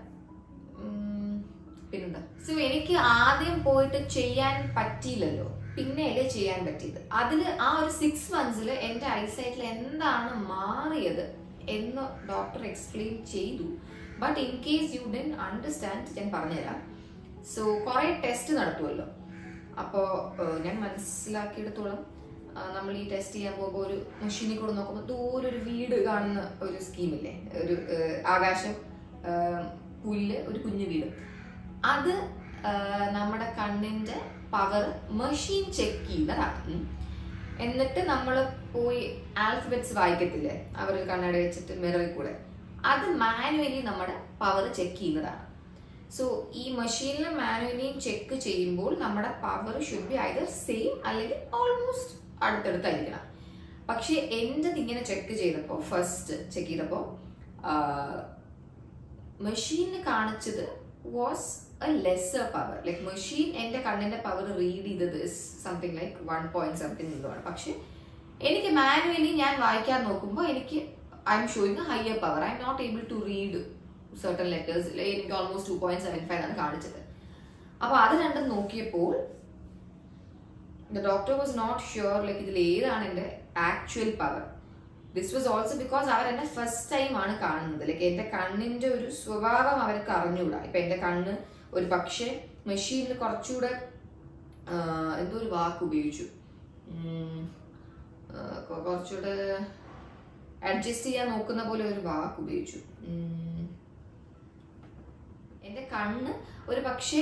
ഉം, പിന്നെന്താ സോ എനിക്ക് ആദ്യം പോയിട്ട് ചെയ്യാൻ പറ്റിയില്ലല്ലോ പിന്നെയല്ലേ ചെയ്യാൻ പറ്റിയത് അതിൽ ആ ഒരു സിക്സ് മന്ത്സിൽ എൻ്റെ ഐസൈറ്റിൽ എന്താണ് മാറിയത് എന്ന് ഡോക്ടർ എക്സ്പ്ലെയിൻ ചെയ്തു but in case you didn't understand ഞാൻ പറഞ്ഞുതരാം സോ കുറെ ടെസ്റ്റ് നടത്തുമല്ലോ അപ്പോൾ ഞാൻ മനസ്സിലാക്കിയെടുത്തോളം ആ, നമ്മൾ ഈ ടെസ്റ്റ് ചെയ്യാൻ പോകുമ്പോൾ ഒരു മെഷീനിൽ കൂടെ നോക്കുമ്പോൾ ദൂരെ ഒരു വീട് കാണുന്ന ഒരു സ്കീമില്ലേ ഒരു ഏഹ്, ആകാശം ഏഹ്, പുല്ല് ഒരു കുഞ്ഞു വീട് അത് ഏഹ്, നമ്മുടെ കണ്ണിന്റെ പവർ മെഷീൻ ചെക്ക് ചെയ്യുന്നതാണ് ഉം. എന്നിട്ട് നമ്മൾ പോയി ആൽഫബറ്റ്സ് വായിക്കത്തില്ലേ അവർ കണ്ണട വെച്ചിട്ട് മിററിൽ കൂടെ അത് മാനുവലി നമ്മുടെ പവർ ചെക്ക് ചെയ്യുന്നതാണ് സോ ഈ മെഷീനിൽ മാനുവലിയും ചെക്ക് ചെയ്യുമ്പോൾ നമ്മുടെ power should be either same അല്ലെങ്കിൽ ഓൾമോസ്റ്റ് അടുത്തടുത്തായിരിക്കണം പക്ഷെ എൻ്റെ ഇങ്ങനെ ചെക്ക് ചെയ്തപ്പോൾ ഫസ്റ്റ് ചെക്ക് ചെയ്തപ്പോൾ മെഷീനിൽ കാണിച്ചത് was a lesser power like machine എൻ്റെ കണ്ണിന്റെ പവർ റീഡ് ചെയ്തത് something like one point something എന്തോആണ് പക്ഷെ എനിക്ക് മാനുവലി ഞാൻ വായിക്കാൻ നോക്കുമ്പോൾ എനിക്ക് I'm showing higher power I'm not able to read certain letters എനിക്ക് almost two point seven five ആണ് കാണിച്ചത് അപ്പൊ അത് രണ്ടും നോക്കിയപ്പോൾ the doctor was not sure like ഇതിൽ ഏതാണ് എൻ്റെ actual power this was also because അവർ എന്നെ ഫസ്റ്റ് ടൈം ആണ് കാണുന്നത് ലൈക്ക് എൻ്റെ കണ്ണിന്റെ ഒരു സ്വഭാവം അവർക്ക് അറിഞ്ഞുകൂടാ ഇപ്പൊ എൻ്റെ കണ്ണ് ഒരു പക്ഷേ മെഷീനിൽ കുറച്ചുകൂടെ ആ, എന്തോ ഒരു വാക്ക് ഉപയോഗിച്ചു ഉം, ആ, കൊ- കുറച്ചുകൂടെ അഡ്ജസ്റ്റ് ചെയ്യാൻ നോക്കുന്ന പോലെ ഒരു വാക്ക് ഉപയോഗിച്ചു ഉം, എന്റെ കണ്ണ് ഒരു പക്ഷേ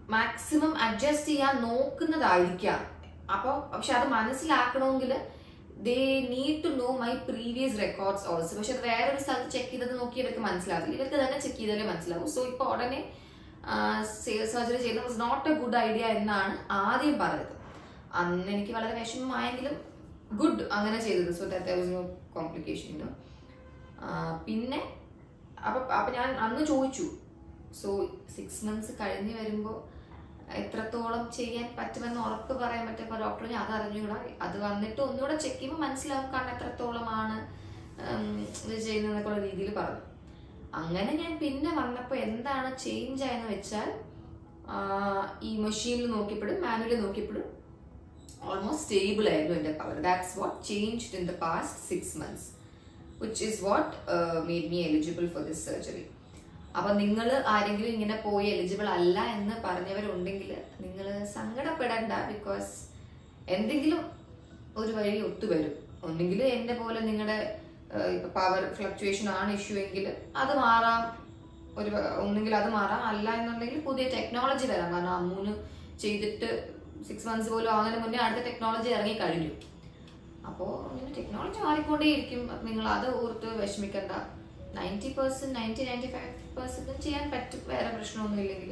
മാക്സിമം അഡ്ജസ്റ്റ് ചെയ്യാൻ നോക്കുന്നതായിരിക്കാം അപ്പോൾ പക്ഷെ അത് മനസ്സിലാക്കണമെങ്കിൽ they need to know my previous records also പക്ഷെ അത് വേറൊരു സ്ഥലത്ത് ചെക്ക് ചെയ്തത് നോക്കി ഇവർക്ക് മനസ്സിലാവില്ല ഇവർക്ക് തന്നെ ചെക്ക് ചെയ്താലേ മനസ്സിലാവും സോ ഇപ്പോൾ ഉടനെ സർജറി ചെയ്യുന്നത് was not a good idea എന്നാണ് ആദ്യം പറഞ്ഞത് അന്ന് എനിക്ക് വളരെ വിഷമമായെങ്കിലും ഗുഡ് അങ്ങനെ ചെയ്തത് so that was no complication പിന്നെ അപ്പൊ അപ്പൊ ഞാൻ അന്ന് ചോദിച്ചു സോ സിക്സ് മന്ത്സ് കഴിഞ്ഞ് വരുമ്പോൾ എത്രത്തോളം ചെയ്യാൻ പറ്റുമെന്ന് ഉറപ്പ് പറയാൻ പറ്റുമ്പോൾ ഡോക്ടർ ഞാൻ അത് അറിഞ്ഞുകൂടാ അത് വന്നിട്ട് ഒന്നുകൂടെ ചെക്ക് ചെയ്യുമ്പോൾ മനസ്സിലാവും കാരണം എത്രത്തോളമാണ് ഉം, ഇത് ചെയ്യുന്നതെന്നൊക്കെയുള്ള രീതിയിൽ പറഞ്ഞു അങ്ങനെ ഞാൻ പിന്നെ വന്നപ്പോൾ എന്താണ് ചേഞ്ച് ആയെന്ന് വെച്ചാൽ ആ, ഈ മെഷീനിൽ നോക്കിയപ്പോഴും മാനുവലിൽ നോക്കിയപ്പോഴും ഓൾമോസ്റ്റ് സ്റ്റേബിൾ ആയിരുന്നു എൻ്റെ power that's what changed in the past six months which is what made me eligible for this surgery അപ്പൊ നിങ്ങൾ ആരെങ്കിലും ഇങ്ങനെ പോയി എലിജിബിൾ അല്ല എന്ന് പറഞ്ഞവരുണ്ടെങ്കിൽ നിങ്ങൾ സങ്കടപ്പെടണ്ട ബിക്കോസ് എന്തെങ്കിലും ഒരു വഴി ഒത്തുവരും ഒന്നെങ്കിൽ എന്നെ പോലെ നിങ്ങളുടെ ഇപ്പൊ പവർ ഫ്ലക്ച്വേഷൻ ആണ് ഇഷ്യൂ എങ്കിൽ അത് മാറാം ഒരു ഒന്നെങ്കിൽ അത് മാറാം അല്ല എന്നുണ്ടെങ്കിൽ പുതിയ ടെക്നോളജി വരാം കാരണം അമ്മൂന് ചെയ്തിട്ട് സിക്സ് മന്ത്സ് പോലും ആകുന്നതിന് മുന്നേ അടുത്ത ടെക്നോളജി ഇറങ്ങി കഴിഞ്ഞു അപ്പോൾ ഇങ്ങനെ ടെക്നോളജി മാറിക്കൊണ്ടേയിരിക്കും അപ്പൊ നിങ്ങൾ അത് ഓർത്ത് വിഷമിക്കണ്ട ninety percent ninety ninety five percent ചെയ്യാൻ പറ്റും വേറെ പ്രശ്നമൊന്നും ഇല്ലെങ്കിൽ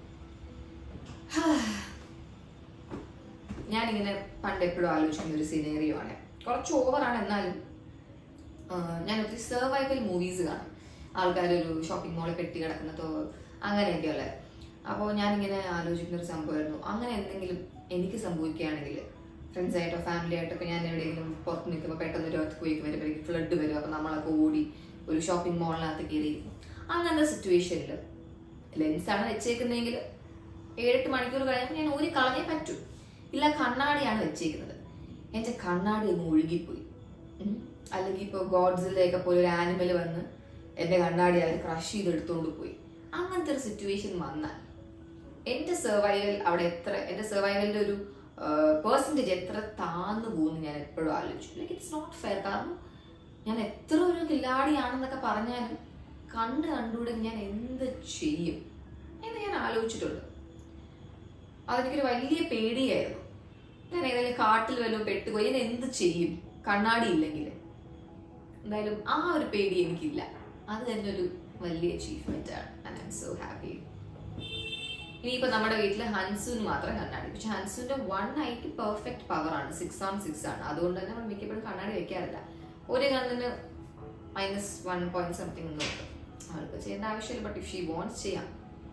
ഞാനിങ്ങനെ പണ്ട് എപ്പോഴും ആലോചിക്കുന്ന ഒരു സിനേറിയോ ആണ് കുറച്ച് ഓവറാണ് എന്നാലും ആഹ് ഞാൻ ഒത്തിരി സർവൈവൽ മൂവീസ് കാണും ആൾക്കാരൊരു ഷോപ്പിംഗ് മോളിൽ പെട്ടി കിടക്കുന്നതോ അങ്ങനെയൊക്കെയുള്ള അപ്പോൾ ഞാനിങ്ങനെ ആലോചിക്കുന്ന ഒരു സംഭവമായിരുന്നു അങ്ങനെ എന്തെങ്കിലും എനിക്ക് സംഭവിക്കുകയാണെങ്കിൽ ഫ്രണ്ട്സ് ആയിട്ടോ ഫാമിലി ആയിട്ടൊക്കെ ഞാൻ എവിടെയെങ്കിലും പുറത്ത് നിൽക്കുമ്പോൾ പെട്ടെന്ന് ഒരു എർത്ത് ക്വേക്ക് വരുമ്പോഴേക്കും ഫ്ലഡ് വരും അപ്പോൾ നമ്മളൊക്കെ ഓടി ഒരു ഷോപ്പിംഗ് മോളിനകത്ത് കയറിയിരിക്കും അങ്ങനത്തെ സിറ്റുവേഷനിൽ ലെൻസാണ് വെച്ചേക്കുന്നതെങ്കിൽ ഏഴെട്ട് മണിക്കൂർ കഴിയുമ്പോൾ ഞാൻ ഊരി കളഞ്ഞേ പറ്റൂ ഇല്ല കണ്ണാടിയാണ് വെച്ചേക്കുന്നത് എൻ്റെ കണ്ണാടി ഒന്ന് ഒഴുകിപ്പോയി ഉം. അല്ലെങ്കിൽ ഇപ്പോൾ ഗോഡ്സിലൊക്കെ പോലെ ഒരു ആനിമൽ വന്ന് എൻ്റെ കണ്ണാടി അവർ ക്രഷ് ചെയ്ത് എടുത്തുകൊണ്ട് പോയി അങ്ങനത്തെ ഒരു സിറ്റുവേഷൻ വന്നാൽ എൻ്റെ സർവൈവൽ അവിടെ എത്ര എൻ്റെ സർവൈവലിൻ്റെ ഒരു പേഴ്സൻറ്റേജ് എത്ര താന്നു പോകുന്നു ഞാൻ എപ്പോഴും ആലോചിച്ചു ലൈക്ക് ഇറ്റ്സ് നോട്ട് ഫെയർ കാരണം ഞാൻ എത്ര ഒരു കില്ലാടിയാണെന്നൊക്കെ പറഞ്ഞാലും കണ്ണ് കണ്ടുകൂടെ ഞാൻ എന്ത് ചെയ്യും എന്ന് ഞാൻ ആലോചിച്ചിട്ടുണ്ട് അതെനിക്കൊരു വലിയ പേടിയായിരുന്നു ഞാൻ ഏതെങ്കിലും കാട്ടിൽ വല്ലതും പെട്ടുപോയി ഞാൻ എന്ത് ചെയ്യും കണ്ണാടി ഇല്ലെങ്കിൽ എന്തായാലും ആ ഒരു പേടി എനിക്കില്ല അത് തന്നെ ഒരു വലിയ അച്ചീവ്മെന്റ് ആണ് and I'm so happy ഇനിയിപ്പോ നമ്മുടെ വീട്ടിൽ ഹൻസുന് മാത്രം കണ്ണാടി പക്ഷെ ഹൻസുന്റെ വൺ ഐക്ക് പെർഫെക്റ്റ് പവർ ആണ് സിക്സ് ഓൺ സിക്സ് ആണ് അതുകൊണ്ട് തന്നെ നമ്മൾ മിക്കപ്പോഴും കണ്ണാടി വെക്കാറില്ല ഒരു കണ്ണിന് മൈനസ് വൺ പോയിന്റ് സംതിങ് എന്ന് നോക്കും അവൾക്ക് ചെയ്യേണ്ട ആവശ്യമില്ല ബട്ട് ഇഫ് ഷീ വോൺസ് ചെയ്യാം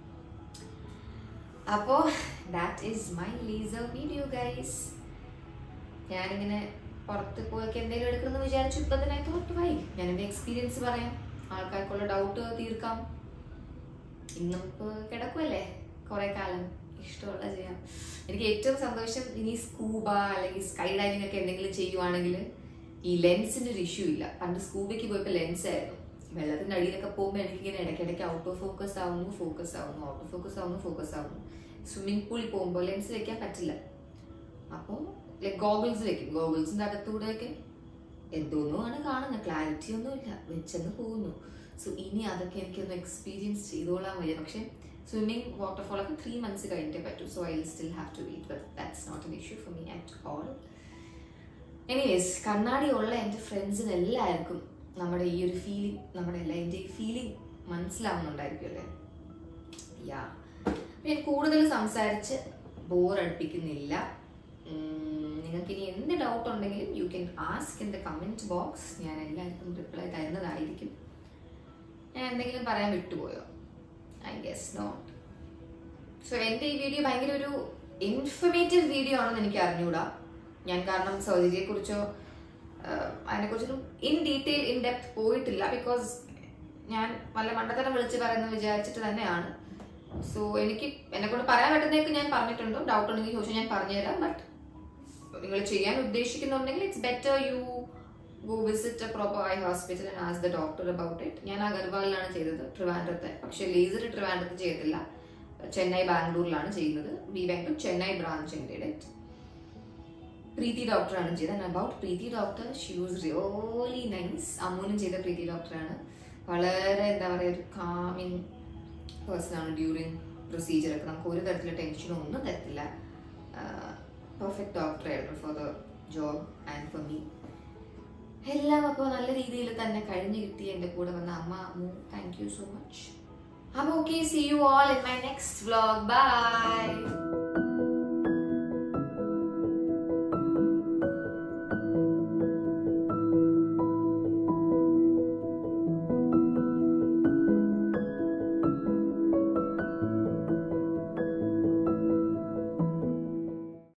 അപ്പോ that is my laser video guys ഞാനിങ്ങനെ പുറത്ത് പോയൊക്കെ എന്തെങ്കിലും എടുക്കണമെന്ന് വിചാരിച്ചു ഇപ്പൊ തന്നെ തോട്ട് വൈ ഞാൻ എന്റെ എക്സ്പീരിയൻസ് പറയാം ആൾക്കാർക്കുള്ള ഡൗട്ട് തീർക്കാം ഇന്നും ഇപ്പൊ കിടക്കുമല്ലേ കുറെ കാലം ഇഷ്ടമുള്ള ചെയ്യാം എനിക്ക് ഏറ്റവും സന്തോഷം ഇനി സ്കൂബ അല്ലെങ്കിൽ സ്കൈ ഡൈവിംഗ് ഒക്കെ എന്തെങ്കിലും ചെയ്യുവാണെങ്കിൽ ഈ ലെൻസിന്റെ ഒരു ഇഷ്യൂ ഇല്ല പണ്ട് സ്കൂബയ്ക്ക് പോയപ്പോൾ ലെൻസ് ആയിരുന്നു വെള്ളത്തിന്റെ അടിയിലൊക്കെ പോകുമ്പോൾ എനിക്കിങ്ങനെ ഇടയ്ക്കിടയ്ക്ക് ഔട്ട് ഓഫ് ഫോക്കസ് ആവുന്നു ഫോക്കസ് ആവുന്നു ഔട്ട് ഓഫ് ഫോക്കസ് ആവുന്നു ഫോക്കസ് ആവുന്നു സ്വിമ്മിംഗ് പൂളിൽ പോകുമ്പോൾ ലെൻസ് വെക്കാൻ പറ്റില്ല അപ്പോൾ ലൈക് ഗോഗിൾസ് വെക്കും ഗോഗിൾസിന്റെ അകത്തൂടെയൊക്കെ എന്തോന്നോ ആണ് കാണുന്നത് ക്ലാരിറ്റി ഒന്നും ഇല്ല വെച്ചെന്ന് പോകുന്നു സോ ഇനി അതൊക്കെ എനിക്കൊന്ന് എക്സ്പീരിയൻസ് ചെയ്തോളാൻ വയ്യ പക്ഷെ സ്വിമ്മിങ് വാട്ടർഫോൾ ഒക്കെ ത്രീ മന്ത്സ് കഴിഞ്ഞിട്ടേ പറ്റൂ so I still have to wait but that's not an issue for me at all anyways കണ്ണാടി ഉള്ള എൻ്റെ ഫ്രണ്ട്സിന് എല്ലാവർക്കും നമ്മുടെ ഈ ഒരു ഫീലിംഗ് നമ്മുടെ എല്ലാ എൻ്റെ ഈ ഫീലിംഗ് മനസ്സിലാവുന്നുണ്ടായിരിക്കും അല്ലേ യാ ഞാൻ കൂടുതൽ സംസാരിച്ച് ബോർ അടുപ്പിക്കുന്നില്ല നിങ്ങൾക്ക് ഇനി എന്ത് ഡൗട്ട് ഉണ്ടെങ്കിലും you can ask in the comment box ഞാൻ എല്ലാവർക്കും റിപ്ലൈ തരുന്നതായിരിക്കും ഞാൻ എന്തെങ്കിലും പറയാൻ വിട്ടുപോയോ ഐ ഗസ് നോട്ട് സോ എൻ്റെ ഈ വീഡിയോ ഭയങ്കര ഒരു ഇൻഫർമേറ്റീവ് വീഡിയോ ആണെന്ന് എനിക്ക് അറിഞ്ഞുകൂടാ ഞാൻ കാരണം സർജറിയെ കുറിച്ചോ അതിനെക്കുറിച്ചൊന്നും ഇൻ ഡീറ്റെയിൽ ഇൻ ഡെപ്ത് പോയിട്ടില്ല ബിക്കോസ് ഞാൻ വല്ല മണ്ടത്തരം വിളിച്ച് പറയുന്നത് വിചാരിച്ചിട്ട് തന്നെയാണ് സോ എനിക്ക് എന്നെ കൊണ്ട് പറയാൻ പറ്റുന്നതൊക്കെ ഞാൻ പറഞ്ഞിട്ടുണ്ട് ഡൗട്ട് ഉണ്ടെങ്കിൽ ചോദിച്ചാൽ ഞാൻ പറഞ്ഞുതരാം ബട്ട് നിങ്ങൾ ചെയ്യാൻ ഉദ്ദേശിക്കുന്നുണ്ടെങ്കിൽ it's better you go visit a proper eye hospital and ask the doctor about it ഞാൻ അഗർവാളിലാണ് ചെയ്തത് ട്രിവാൻഡ്രത്തെ പക്ഷേ ലേസർ ട്രിവാൻഡ്രത്ത് ചെയ്തില്ല ചെന്നൈ ബാംഗ്ലൂരിലാണ് ചെയ്യുന്നത് we went to Chennai branch in it Preethi ഡോക്ടറാണ് ചെയ്തത് and about Preethi doctor she was really nice അമ്മൂനും ചെയ്ത പ്രീതി ഡോക്ടറാണ് വളരെ എന്താ പറയുക ഒരു കാമിങ് പേഴ്സൺ ആണ് ഡ്യൂറിങ് പ്രൊസീജിയർ ഒക്കെ നമുക്ക് ഒരു തരത്തിലുള്ള ടെൻഷനോ ഒന്നും തരത്തില്ല പെർഫെക്റ്റ് ഡോക്ടർ ആയിരുന്നു for the job and for me എല്ലാം അപ്പോൾ നല്ല രീതിയിൽ തന്നെ കഴിഞ്ഞു കിട്ടി എൻ്റെ കൂടെ വന്ന അമ്മ Ammu thank you so much I'm okay. See you all in my next vlog. Bye.